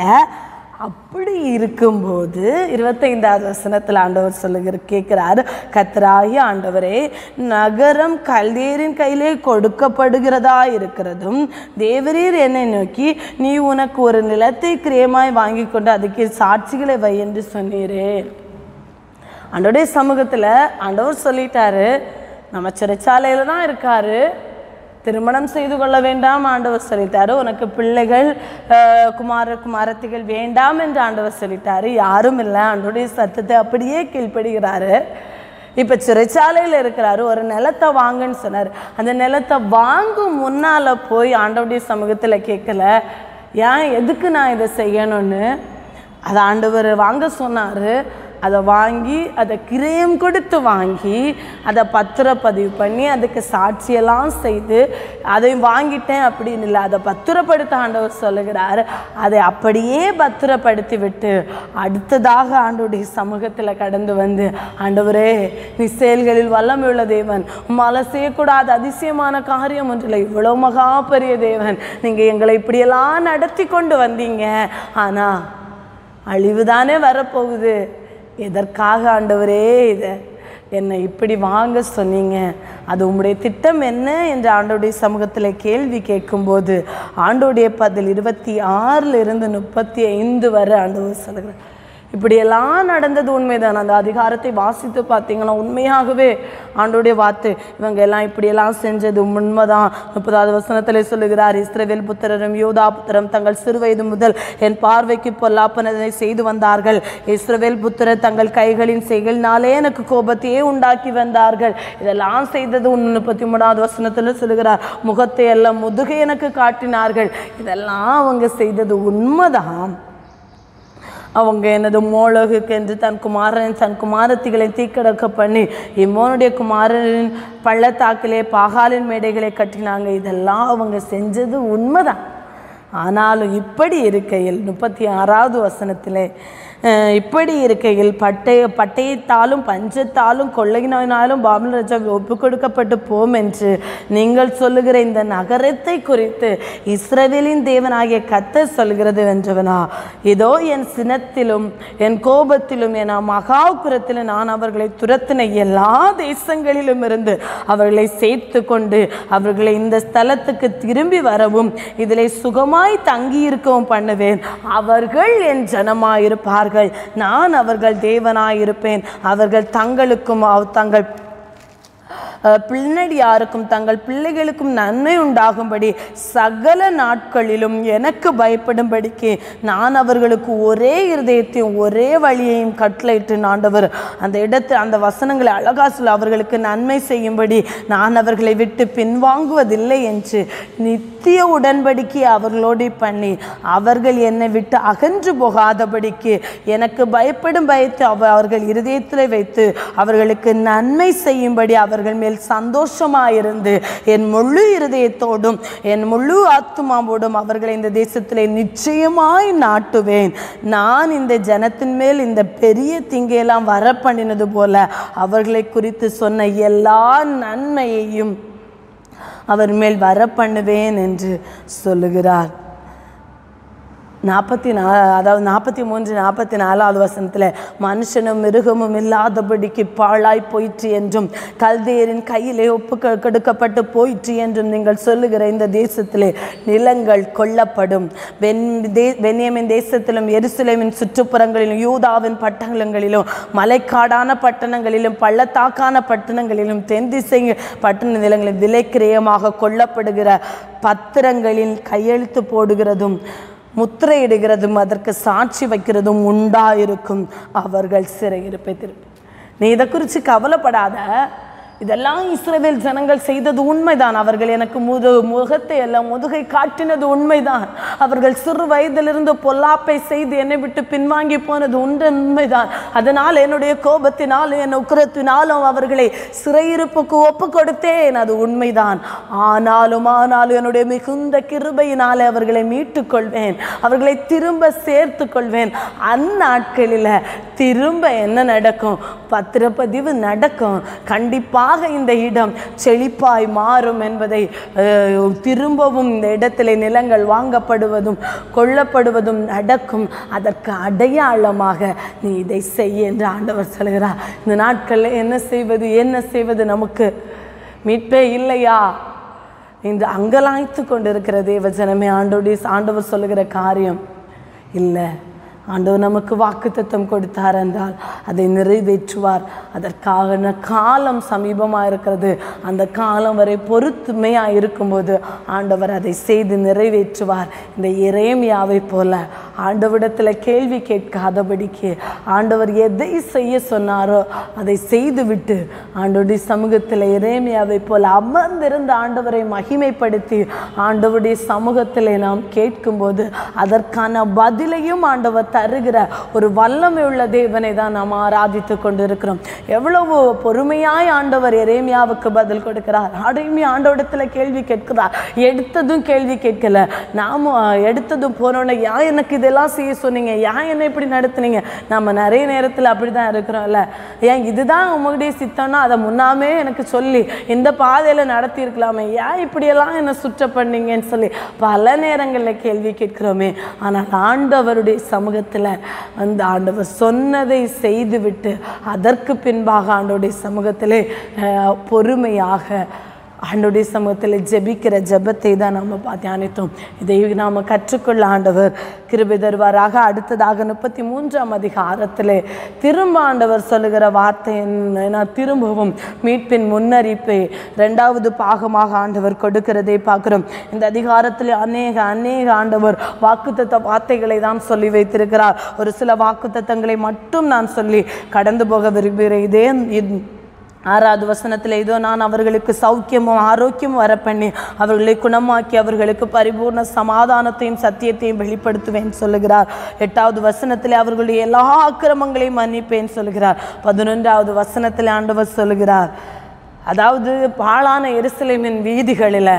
அப்படி இருக்கும்போது இருபத்தைந்தாவது வசனத்தில் ஆண்டவர் சொல்லுகிற கேட்கிறார் கத்தராகி ஆண்டவரே நகரம் கல்தேரின் கையிலே கொடுக்கப்படுகிறதா இருக்கிறதும் தேவரீர் என்னை நோக்கி நீ உனக்கு ஒரு நிலத்தை கிரியமாய் வாங்கி கொண்டு அதுக்கு சாட்சிகளை வை என்று சொன்னீரே ஆண்டோடைய சமூகத்தில் ஆண்டவர் சொல்லிட்டாரு நம்ம சிறைச்சாலையில் தான் இருக்காரு திருமணம் செய்து கொள்ள வேண்டாம் ஆண்டவர் சொல்லிட்டாரு உனக்கு பிள்ளைகள் அஹ், குமார குமாரத்திகள் வேண்டாம் என்று ஆண்டவர் சொல்லிட்டாரு யாரும் இல்லை ஆண்டோடைய சத்தத்தை அப்படியே கீழ்ப்படுகிறாரு இப்போ சிறைச்சாலையில் இருக்கிறாரு ஒரு நிலத்தை வாங்குன்னு சொன்னார் அந்த நிலத்தை வாங்கும் முன்னால் போய் ஆண்டவருடைய சமூகத்தில் கேட்கல ஏன் எதுக்கு நான் இதை செய்யணும்னு அதை ஆண்டவர் வாங்க சொன்னார் அதை வாங்கி அதை கிரயம் கொடுத்து வாங்கி அதை பத்திரப்பதிவு பண்ணி அதுக்கு சாட்சியெல்லாம் செய்து அதை வாங்கிட்டேன் அப்படின்னு இல்லை அதை பத்திரப்படுத்த ஆண்டவர் சொல்லுகிறார் அதை அப்படியே பத்திரப்படுத்தி விட்டு அடுத்ததாக ஆண்டவருடைய சமூகத்தில் கடந்து வந்து ஆண்டவரே நீ செயல்களில் வல்லமை உள்ள தேவன் உம்மால செய்யக்கூடாத அதிசயமான காரியம் ஒன்றில்லை இவ்வளோ மகா பெரிய தேவன் நீங்கள் எங்களை இப்படியெல்லாம் நடத்தி கொண்டு வந்தீங்க ஆனால் அழிவு தானே வரப்போகுது எதற்காக ஆண்டவரே இதை என்னை இப்படி வாங்க சொன்னீங்க அது உம்முடைய திட்டம் என்ன என்று ஆண்டோடைய சமூகத்தில் கேள்வி கேட்கும்போது ஆண்டோடைய பதில் இருபத்தி ஆறில் இருந்து முப்பத்தி ஐந்து வரை ஆண்டவர் சொல்லுகிறார் இப்படியெல்லாம் நடந்தது உண்மைதான் அந்த அதிகாரத்தை வாசித்து பார்த்தீங்கன்னா உண்மையாகவே ஆண்டோடைய வார்த்தை இவங்க எல்லாம் இப்படியெல்லாம் செஞ்சது உண்மைதான் முப்பதாவது வசனத்தில் சொல்லுகிறார் இஸ்ரவேல் புத்திரரும் யோதா புத்திரம் தங்கள் சிறுவயது முதல் என் பார்வைக்கு பொல்லாப்பனதை செய்து வந்தார்கள் இஸ்ரவேல் புத்திரர் தங்கள் கைகளின் செய்களினாலே எனக்கு கோபத்தையே உண்டாக்கி வந்தார்கள் இதெல்லாம் செய்தது உன் முப்பத்தி மூணாவது வசனத்தில் சொல்லுகிறார் முகத்தை எல்லாம் முதுகை எனக்கு காட்டினார்கள் இதெல்லாம் அவங்க செய்தது உண்மைதான் அவங்க எனது மோளகுக்கு என்று தன் குமாரன் தன் குமாரத்திகளை தீக்கடக்க பண்ணி இம்மோனுடைய குமாரனின் பள்ளத்தாக்கிலே பாகாலின் மேடைகளை கட்டினாங்க இதெல்லாம் அவங்க செஞ்சது உண்மைதான் ஆனாலும் இப்படி இருக்கையில் முப்பத்தி ஆறாவது வசனத்திலே அஹ், இப்படி இருக்கையில் பட்டய பட்டயத்தாலும் பஞ்சத்தாலும் கொள்ளையினாலும் பாபில் ராஜா ஒப்பு கொடுக்கப்பட்டு போம் என்று நீங்கள் சொல்லுகிற இந்த நகரத்தை குறித்து இஸ்ரவேலின் தேவனாகிய கத்தர் சொல்கிறது வென்றவனா இதோ என் சினத்திலும் என் கோபத்திலும் என் மகாபுரத்திலும் நான் அவர்களை துரத்தின எல்லா தேசங்களிலும் இருந்து அவர்களை சேர்த்து கொண்டு அவர்களை இந்த ஸ்தலத்துக்கு திரும்பி வரவும் இதிலே சுகமாய் தங்கியிருக்கவும் பண்ணுவேன் அவர்கள் என் ஜனமாயிருப்பார்கள் நான் அவர்கள் தேவனாயிருப்பேன் அவர்கள் தங்களுக்கும் அவ் தங்கள் அஹ், பின்னடியாருக்கும் தங்கள் பிள்ளைகளுக்கும் நன்மை உண்டாகும்படி சகல நாட்களிலும் எனக்கு பயப்படும்படிக்கு நான் அவர்களுக்கு ஒரே இருதயத்தையும் ஒரே வழியையும் கட்டளையிட்டு ஆண்டவர் அந்த இடத்து அந்த வசனங்களை அழகா சொல்ல அவர்களுக்கு நன்மை செய்யும்படி நான் அவர்களை விட்டு பின்வாங்குவதில்லை என்று நித்திய உடன்படிக்கை அவர்களோடு பண்ணி அவர்கள் என்னை விட்டு அகன்று போகாதபடிக்கு எனக்கு பயப்படும் பயத்தை அவ- அவர்கள் இருதயத்தில் வைத்து அவர்களுக்கு நன்மை செய்யும்படி அவர்கள் மேல் சந்தோஷமாயிருந்து என் முழு இருதயத்தோடும் என் முழு ஆத்துமாவோடும் அவர்களை இந்த தேசத்திலே நிச்சயமாய் நாட்டுவேன் நான் இந்த ஜனத்தின் மேல் இந்த பெரிய திங்கையெல்லாம் வர பண்ணினது போல அவர்களை குறித்து சொன்ன எல்லா நன்மையையும் அவர் மேல் வர பண்ணுவேன் என்று சொல்லுகிறார் நாற்பத்தி நா அதாவது நாற்பத்தி மூன்று நாற்பத்தி நாலாவது வசனத்தில் மனுஷனும் மிருகமும் இல்லாதபடிக்கு பாழாய் போயிற்று என்றும் கல்தையரின் கையிலே ஒப்பு க- கொடுக்கப்பட்டு போயிற்று என்றும் நீங்கள் சொல்லுகிற இந்த தேசத்திலே நிலங்கள் கொல்லப்படும் வென் தே வென்னியமின் தேசத்திலும் எருசலேமின் சுற்றுப்புறங்களிலும் யூதாவின் பட்டணங்களிலும் மலைக்காடான பட்டணங்களிலும் பள்ளத்தாக்கான பட்டணங்களிலும் தென் திசை பட்டண நிலங்களில் விலைக்கிரயமாக கொல்லப்படுகிற பத்திரங்களில் கையெழுத்து போடுகிறதும் முத்திரையிடுகிறதும் அதற்கு சாட்சி வைக்கிறதும் உண்டாயிருக்கும் அவர்கள் சிறையிருப்பை திருப்பி நீ இதை குறித்து கவலைப்படாத இதெல்லாம் இஸ்ரவேல் ஜனங்கள் செய்தது உண்மைதான் அவர்கள் எனக்கு முது முகத்தை எல்லாம் முதுகை காட்டினது உண்மைதான் அவர்கள் சிறு வயதிலிருந்து பொல்லாப்பை செய்து என்னை விட்டு பின்வாங்கி போனது உண்டு உண்மைதான் அதனால் என்னுடைய கோபத்தினாலும் என் உக்கிரத்தினாலும் அவர்களை சிறையிருப்புக்கு ஒப்பு கொடுத்தேன் அது உண்மைதான் ஆனாலும் ஆனாலும் என்னுடைய மிகுந்த கிருபையினாலே அவர்களை மீட்டுக் கொள்வேன் அவர்களை திரும்ப சேர்த்து கொள்வேன் அந்நாட்களில் திரும்ப என்ன நடக்கும் பத்திரப்பதிவு நடக்கும் கண்டிப்பாக இந்த இடம் செழிப்பாய் மாறும் என்பதை அஹ், திரும்பவும் இந்த இடத்திலே நிலங்கள் வாங்கப்படுவதும் கொள்ளப்படுவதும் நடக்கும் அதற்கு அடையாளமாக நீ இதை செய் என்று ஆண்டவர் சொல்கிறார் இந்த நாட்களில் என்ன செய்வது என்ன செய்வது நமக்கு மீட்பே இல்லையா இந்த அங்கலாய்த்து கொண்டிருக்கிற தேவஜனமே ஆண்டோடைய ஆண்டவர் சொல்லுகிற காரியம் இல்லை ஆண்டவர் நமக்கு வாக்குத்தத்தம் கொடுத்தார் என்றால் அதை நிறைவேற்றுவார் அதற்கான காலம் சமீபமாக இருக்கிறது அந்த காலம் வரை பொறுத்துமையாக இருக்கும்போது ஆண்டவர் அதை செய்து நிறைவேற்றுவார் இந்த இறைமையாவை போல ஆண்டவரிடத்தில் கேள்வி கேட்காதபடிக்கு ஆண்டவர் எதை செய்ய சொன்னாரோ அதை செய்துவிட்டு ஆண்டவருடைய சமூகத்தில் இறைமையாவை போல அமர்ந்திருந்த ஆண்டவரை மகிமைப்படுத்தி ஆண்டவருடைய சமூகத்தில் நாம் கேட்கும்போது அதற்கான பதிலையும் ஆண்டவர் தருகிற ஒரு வல்லமை உள்ள தேவனை தான் நாம் ஆராதித்து கொண்டிருக்கிறோம் எவ்வளவு பொறுமையாய் ஆண்டவர் எரேமியாவுக்கு பதில் கொடுக்கிறார் அடைமை ஆண்டவரிடத்தில் கேள்வி கேட்கிறார் எடுத்ததும் கேள்வி கேட்கல நாம எடுத்ததும் போனோன்னே ஏன் எனக்கு இதெல்லாம் செய்ய சொன்னீங்க ஏன் என்ன இப்படி நடத்துனீங்க நம்ம நிறைய நேரத்தில் அப்படி தான் இருக்கிறோம்ல ஏன் இதுதான் உங்களுடைய சித்தம்னா அதை முன்னாமே எனக்கு சொல்லி இந்த பாதையில் நடத்தி இருக்கலாமே ஏன் இப்படியெல்லாம் என்னை சுற்ற பண்ணீங்கன்னு சொல்லி பல நேரங்களில் கேள்வி கேட்கிறோமே ஆனால் ஆண்டவருடைய சமூகத்தில் அந்த ஆண்டவர் சொன்னதை செய்துவிட்டு அதற்கு பின்பாக ஆண்டவருடைய சமூகத்திலே அஹ், பொறுமையாக ஆண்டோடைய சமூகத்தில் ஜெபிக்கிற ஜெபத்தை தான் நாம் தியானித்தோம் இதை நாம் கற்றுக்கொள்ள ஆண்டவர் கிருபை தருவாராக அடுத்ததாக முப்பத்தி மூன்றாம் அதிகாரத்தில் திரும்ப ஆண்டவர் சொல்லுகிற வார்த்தை என்ன திரும்பவும் மீட்பின் முன்னறிப்பை ரெண்டாவது பாகமாக ஆண்டவர் கொடுக்கிறதை பார்க்கிறோம் இந்த அதிகாரத்தில் அநேக அநேக ஆண்டவர் வாக்குத்தத்த வார்த்தைகளை தான் சொல்லி வைத்திருக்கிறார் ஒரு சில வாக்குத்தத்தங்களை மட்டும் நான் சொல்லி கடந்து போக விரும்புகிறேன் இதே இது- ஆறாவது வசனத்தில் இதோ நான் அவர்களுக்கு சௌக்கியமும் ஆரோக்கியமும் வர பண்ணி அவர்களை குணமாக்கி அவர்களுக்கு பரிபூர்ண சமாதானத்தையும் சத்தியத்தையும் வெளிப்படுத்துவேன் சொல்லுகிறார் எட்டாவது வசனத்தில் அவர்களுடைய எல்லா அக்கிரமங்களையும் மன்னிப்பேன் சொல்லுகிறார் பதினொன்றாவது வசனத்தில் ஆண்டவர் சொல்லுகிறார் அதாவது பாழான எருசலேமின் வீதிகளில்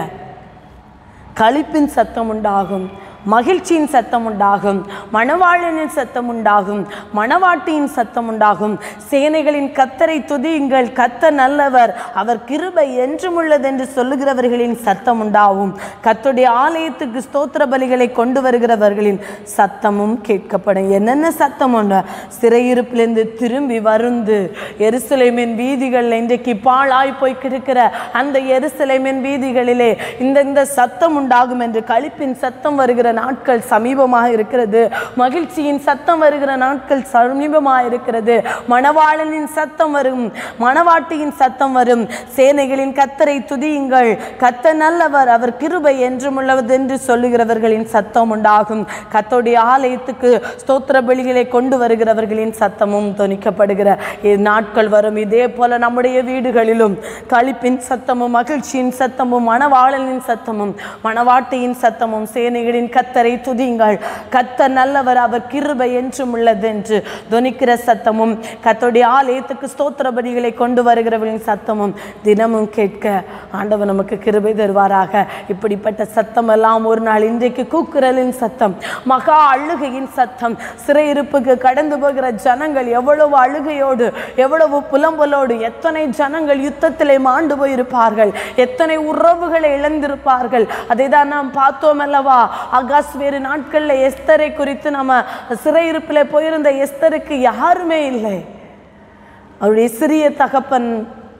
களிப்பின் சத்தம் உண்டாகும் மகிழ்ச்சியின் சத்தம் உண்டாகும் மணவாளனின் சத்தம் உண்டாகும் மணவாட்டியின் சத்தம் உண்டாகும் சேனைகளின் கத்தரை துதியுங்கள் கத்த நல்லவர் அவர் கிருபை என்றும் உள்ளது என்று சொல்லுகிறவர்களின் சத்தம் உண்டாகும் கத்துடைய ஆலயத்துக்கு ஸ்தோத்திர பலிகளை கொண்டு வருகிறவர்களின் சத்தமும் கேட்கப்படும் என்னென்ன சத்தம் உண்டு சிறையிருப்பிலிருந்து திரும்பி வருந்து எருசலேமின் வீதிகளில் இன்றைக்கு பாழாய் போய் கிடக்கிற அந்த எருசலேமின் வீதிகளிலே இந்த இந்த சத்தம் உண்டாகும் என்று களிப்பின் சத்தம் வருகிற நாட்கள் சமீபமாக இருக்கிறது மகிழ்ச்சியின் சத்தம் வருகிற நாட்கள் சமீபமாக இருக்கிறது மணவாளனின் சத்தம் வரும் மணவாட்டியின் சத்தம் வரும் சேனைகளின் கத்தரை துதியுங்கள் கத்த நல்லவர் அவர் கிருபை என்றும் உள்ளது என்று சொல்லுகிறவர்களின் சத்தம் உண்டாகும் கத்தோடைய ஆலயத்துக்கு ஸ்தோத்திர பலிகளை கொண்டு வருகிறவர்களின் சத்தமும் தொனிக்கப்படுகிற நாட்கள் வரும் இதே போல நம்முடைய வீடுகளிலும் களிப்பின் சத்தமும் மகிழ்ச்சியின் சத்தமும் மணவாளனின் சத்தமும் மணவாட்டியின் சத்தமும் சேனைகளின் கத்தரை துதியுங்கள் கத்த நல்லவர் அவர் கிருபை என்றும் உள்ளது என்று தொனிக்கிற சத்தமும் கத்தோடைய ஆலயத்துக்கு ஸ்தோத்திர பலிகளை கொண்டு வருகிறவர்களின் சத்தமும் தினமும் கேட்க ஆண்டவர் நமக்கு கிருபை தருவாராக இப்படிப்பட்ட சத்தம் எல்லாம் ஒரு நாள் இன்றைக்கு கூக்குரலின் சத்தம் மகா அழுகையின் சத்தம் சிறையிருப்புக்கு கடந்து போகிற ஜனங்கள் எவ்வளவு அழுகையோடு எவ்வளவு புலம்பலோடு எத்தனை ஜனங்கள் யுத்தத்திலே மாண்டு போயிருப்பார்கள் எத்தனை உறவுகளை இழந்திருப்பார்கள் அதை தான் நாம் பார்த்தோம் அல்லவா ஆகாஸ் வேறு நாட்களில் எஸ்தரை குறித்து நம்ம சிறையிருப்பில் போயிருந்த எஸ்தருக்கு யாருமே இல்லை அவருடைய சிறிய தகப்பன்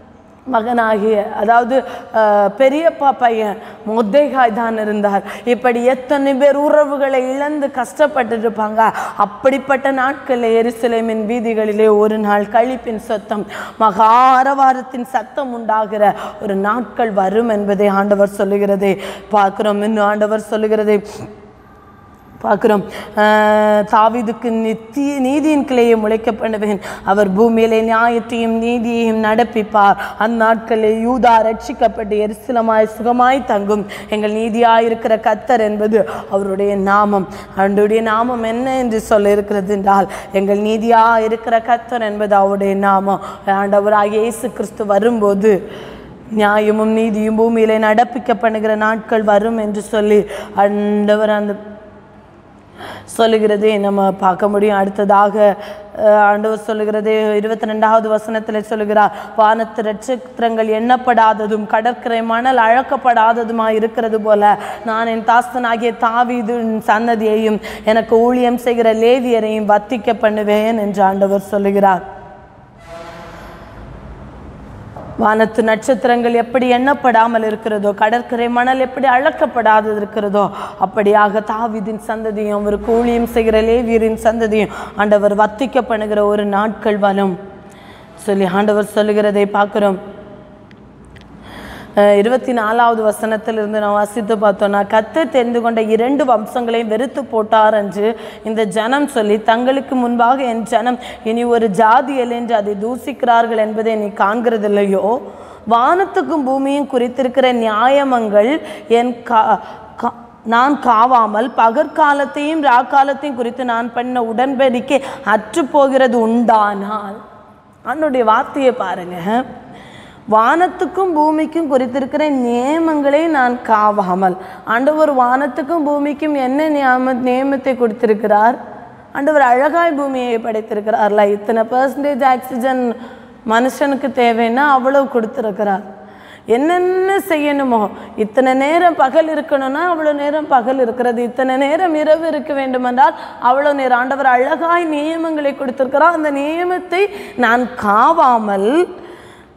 மகனாகிய அதாவது அஹ், பெரியப்பா பையன் மொத்தைகாய் தான் இருந்தார் இப்படி எத்தனை பேர் உறவுகளை இழந்து கஷ்டப்பட்டு இருப்பாங்க அப்படிப்பட்ட நாட்களில் எருசலேமின் வீதிகளிலே ஒரு நாள் கழிப்பின் சத்தம் மகாரவாரத்தின் சத்தம் உண்டாகிற ஒரு நாட்கள் வரும் என்பதை ஆண்டவர் சொல்லுகிறதை பார்க்கிறோம் இன்னும் ஆண்டவர் சொல்லுகிறதை பார்க்குறோம் தாவீதுக்கு நித்திய நீதியின் கிளையை முளைக்க பண்ணுவேன் அவர் பூமியிலே நியாயத்தையும் நீதியையும் நடப்பிப்பார் அந்நாட்களில் யூதா ரட்சிக்கப்பட்டு எரிசிலமாய் சுகமாய் தங்கும் எங்கள் நீதியாய் இருக்கிற கத்தர் என்பது அவருடைய நாமம் அவருடைய நாமம் என்ன என்று சொல்ல இருக்கிறது என்றால் எங்கள் நீதியாய் இருக்கிற கத்தர் என்பது அவருடைய நாமம் ஆண்டவராகிய இயேசு கிறிஸ்து வரும்போது நியாயமும் நீதியும் பூமியிலே நடப்பிக்கப்படுகிற நாட்கள் வரும் என்று சொல்லி ஆண்டவர் அந்த சொல்லுகிறதை நம்ம பார்க்க முடியும் அடுத்ததாக அஹ், ஆண்டவர் சொல்லுகிறது இருபத்தி ரெண்டாவது வசனத்தில் சொல்லுகிறார் வானத்து நட்சத்திரங்கள் எண்ணப்படாததும் கடற்கரை மணல் அழக்கப்படாததுமாக இருக்கிறது போல நான் என் தாஸ்தனாகிய தாவீது சன்னதியையும் எனக்கு ஊழியம் செய்கிற லேவியரையும் வத்திக்க பண்ணுவேன் என்று ஆண்டவர் சொல்லுகிறார் வானத்து நட்சத்திரங்கள் எப்படி எண்ணப்படாமல் இருக்கிறதோ கடற்கரை மணல் எப்படி அளக்கப்படாது இருக்கிறதோ அப்படியாக தாவீதின் சந்ததியும் அவருக்கு ஊழியம் செய்கிற லேவியரின் சந்ததியும் ஆண்டவர் வத்திக்க பண்ணுகிற ஒரு நாட்கள் வரும் சொல்லி ஆண்டவர் சொல்லுகிறதை பார்க்கிறோம் அஹ் இருபத்தி நாலாவது வசனத்திலிருந்து நான் வாசித்து பார்த்தோன்னா கத்து தெரிந்து கொண்ட இரண்டு வம்சங்களையும் வெறுத்து போட்டார் என்று இந்த ஜனம் சொல்லி தங்களுக்கு முன்பாக என் ஜனம் இனி ஒரு ஜாதி என்று அதை தூசிக்கிறார்கள் என்பதை நீ காண்கிறதில்லையோ வானத்துக்கும் பூமியும் குறித்திருக்கிற நியாயமங்கள் என் கா கா- நான் காவாமல் பகற்காலத்தையும் ராக்காலத்தையும் குறித்து நான் பண்ண உடன்படிக்கை அற்று போகிறது உண்டானால் அவனுடைய வார்த்தையை பாருங்க வானத்துக்கும் பூமிக்கும் குறித்திருக்கிற நியமங்களை நான் காவாமல் ஆண்டவர் வானத்துக்கும் பூமிக்கும் என்ன நியம நியமத்தை கொடுத்திருக்கிறார் ஆண்டவர் அழகாய் பூமியை படைத்திருக்கிறார்ல இத்தனை பர்சன்டேஜ் ஆக்சிஜன் மனுஷனுக்கு தேவைன்னா அவ்வளவு கொடுத்திருக்கிறார் என்னென்ன செய்யணுமோ இத்தனை நேரம் பகல் இருக்கணும்னா அவ்வளோ நேரம் பகல் இருக்கிறது இத்தனை நேரம் இரவு இருக்க வேண்டுமென்றால் அவ்வளோ நேரம் ஆண்டவர் அழகாய் நியமங்களை கொடுத்திருக்கிறார் அந்த நியமத்தை நான் காவாமல்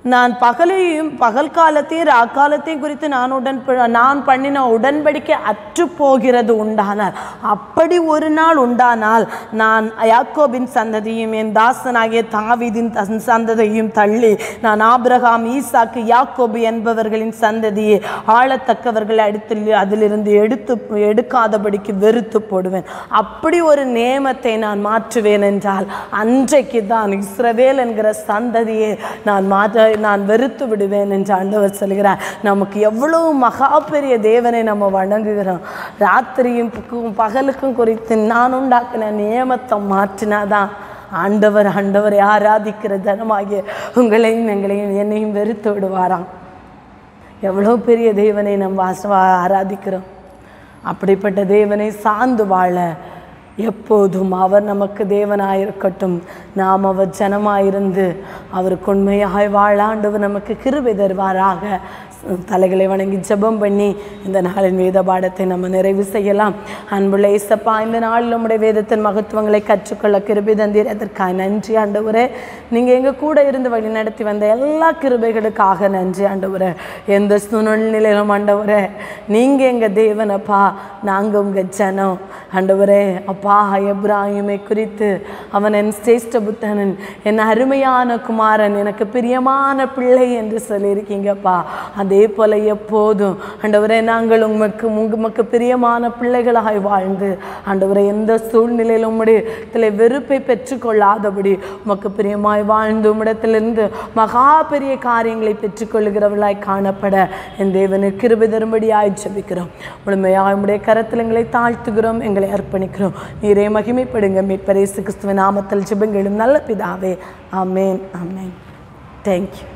நான் பகலையும் பகல் காலத்தையும் ராக்காலத்தையும் குறித்து நான் உடன் நான் பண்ணின உடன்படிக்கை அற்று போகிறது உண்டானால் அப்படி ஒரு நாள் உண்டானால் நான் யாக்கோபின் சந்ததியும் என் தாசனாகிய தாவீதின் தன் சந்ததியும் தள்ளி நான் ஆபிரகாம் ஈசாக்கு யாக்கோபு என்பவர்களின் சந்ததியை ஆளத்தக்கவர்களை அடுத்து அதிலிருந்து எடுத்து எடுக்காதபடிக்கு வெறுத்து போடுவேன் அப்படி ஒரு நியமத்தை நான் மாற்றுவேன் என்றால் அன்றைக்கு தான் இஸ்ரவேல் என்கிற சந்ததியை நான் மாற்ற நான் வெறுத்து விடுவேன் என்று ஆண்டவர் சொல்கிறார் நமக்கு எவ்வளவு மகா பெரிய தேவனை நம்ம வணங்குகிறோம் ராத்திரியும் பக- பகலுக்கும் குறித்து நான் உண்டாக்கின நியமத்தை மாற்றினாதான் ஆண்டவர் ஆண்டவரை ஆராதிக்கிற ஜனமாகிய உங்களையும் எங்களையும் என்னையும் வெறுத்து விடுவாராம் எவ்வளோ பெரிய தேவனை நம் வாச ஆராதிக்கிறோம் அப்படிப்பட்ட தேவனை சார்ந்து வாழ எப்போதும் அவர் நமக்கு தேவனாயிருக்கட்டும் நாம் அவர் ஜனமாயிருந்து அவருக்கு உண்மையாய் வாழ ஆண்டவர் நமக்கு கிருபை தருவாராக தலைகளை வணங்கி ஜெபம் பண்ணி இந்த நாளின் வேத பாடத்தை நம்ம நிறைவு செய்யலாம் அன்புள்ள இசப்பா இந்த நாளில் நம்முடைய வேதத்தின் மகத்துவங்களை கற்றுக்கொள்ள கிருபை தந்தீர் அதற்காக நன்றி ஆண்டவரே நீங்கள் எங்கள் கூட இருந்து வழி நடத்தி வந்த எல்லா கிருபைகளுக்காக நன்றி ஆண்டவரே எந்த சூழ்நிலையிலும் ஆண்டவரே நீங்கள் எங்கள் தேவனப்பா நாங்கள் உங்கள் ஜனம் ஆண்டவரே அப்பா எப்ராஹிமை குறித்து அவன் என் சிரேஷ்ட புத்தனன் என் அருமையான குமாரன் எனக்கு பிரியமான பிள்ளை என்று சொல்லியிருக்கீங்கப்பா அதே போல எப்போதும் ஆண்டவரே நாங்கள் உமக்கு உமக்கு பிரியமான பிள்ளைகளாய் வாழ்ந்து ஆண்டவரே எந்த சூழ்நிலையிலும் உம்முடைய வெறுப்பை பெற்றுக்கொள்ளாதபடி உமக்கு பிரியமாய் வாழ்ந்து உம்மிடத்திலிருந்து மகா பெரிய காரியங்களை பெற்றுக்கொள்கிறவர்களாய் காணப்பட என் தேவனுக்கு கிருபை தரும்படியாய் ஜெபிக்கிறோம் முழுமையாக உம்முடைய கரத்தில் எங்களை தாழ்த்துகிறோம் எங்களை அர்ப்பணிக்கிறோம் நீரே மகிமைப்படுங்க மீட்பரேசு கிறிஸ்துவ நாமத்தில் ஜெபங்களும் நல்ல பிதாவே ஆமேன் ஆமேன் தேங்க்யூ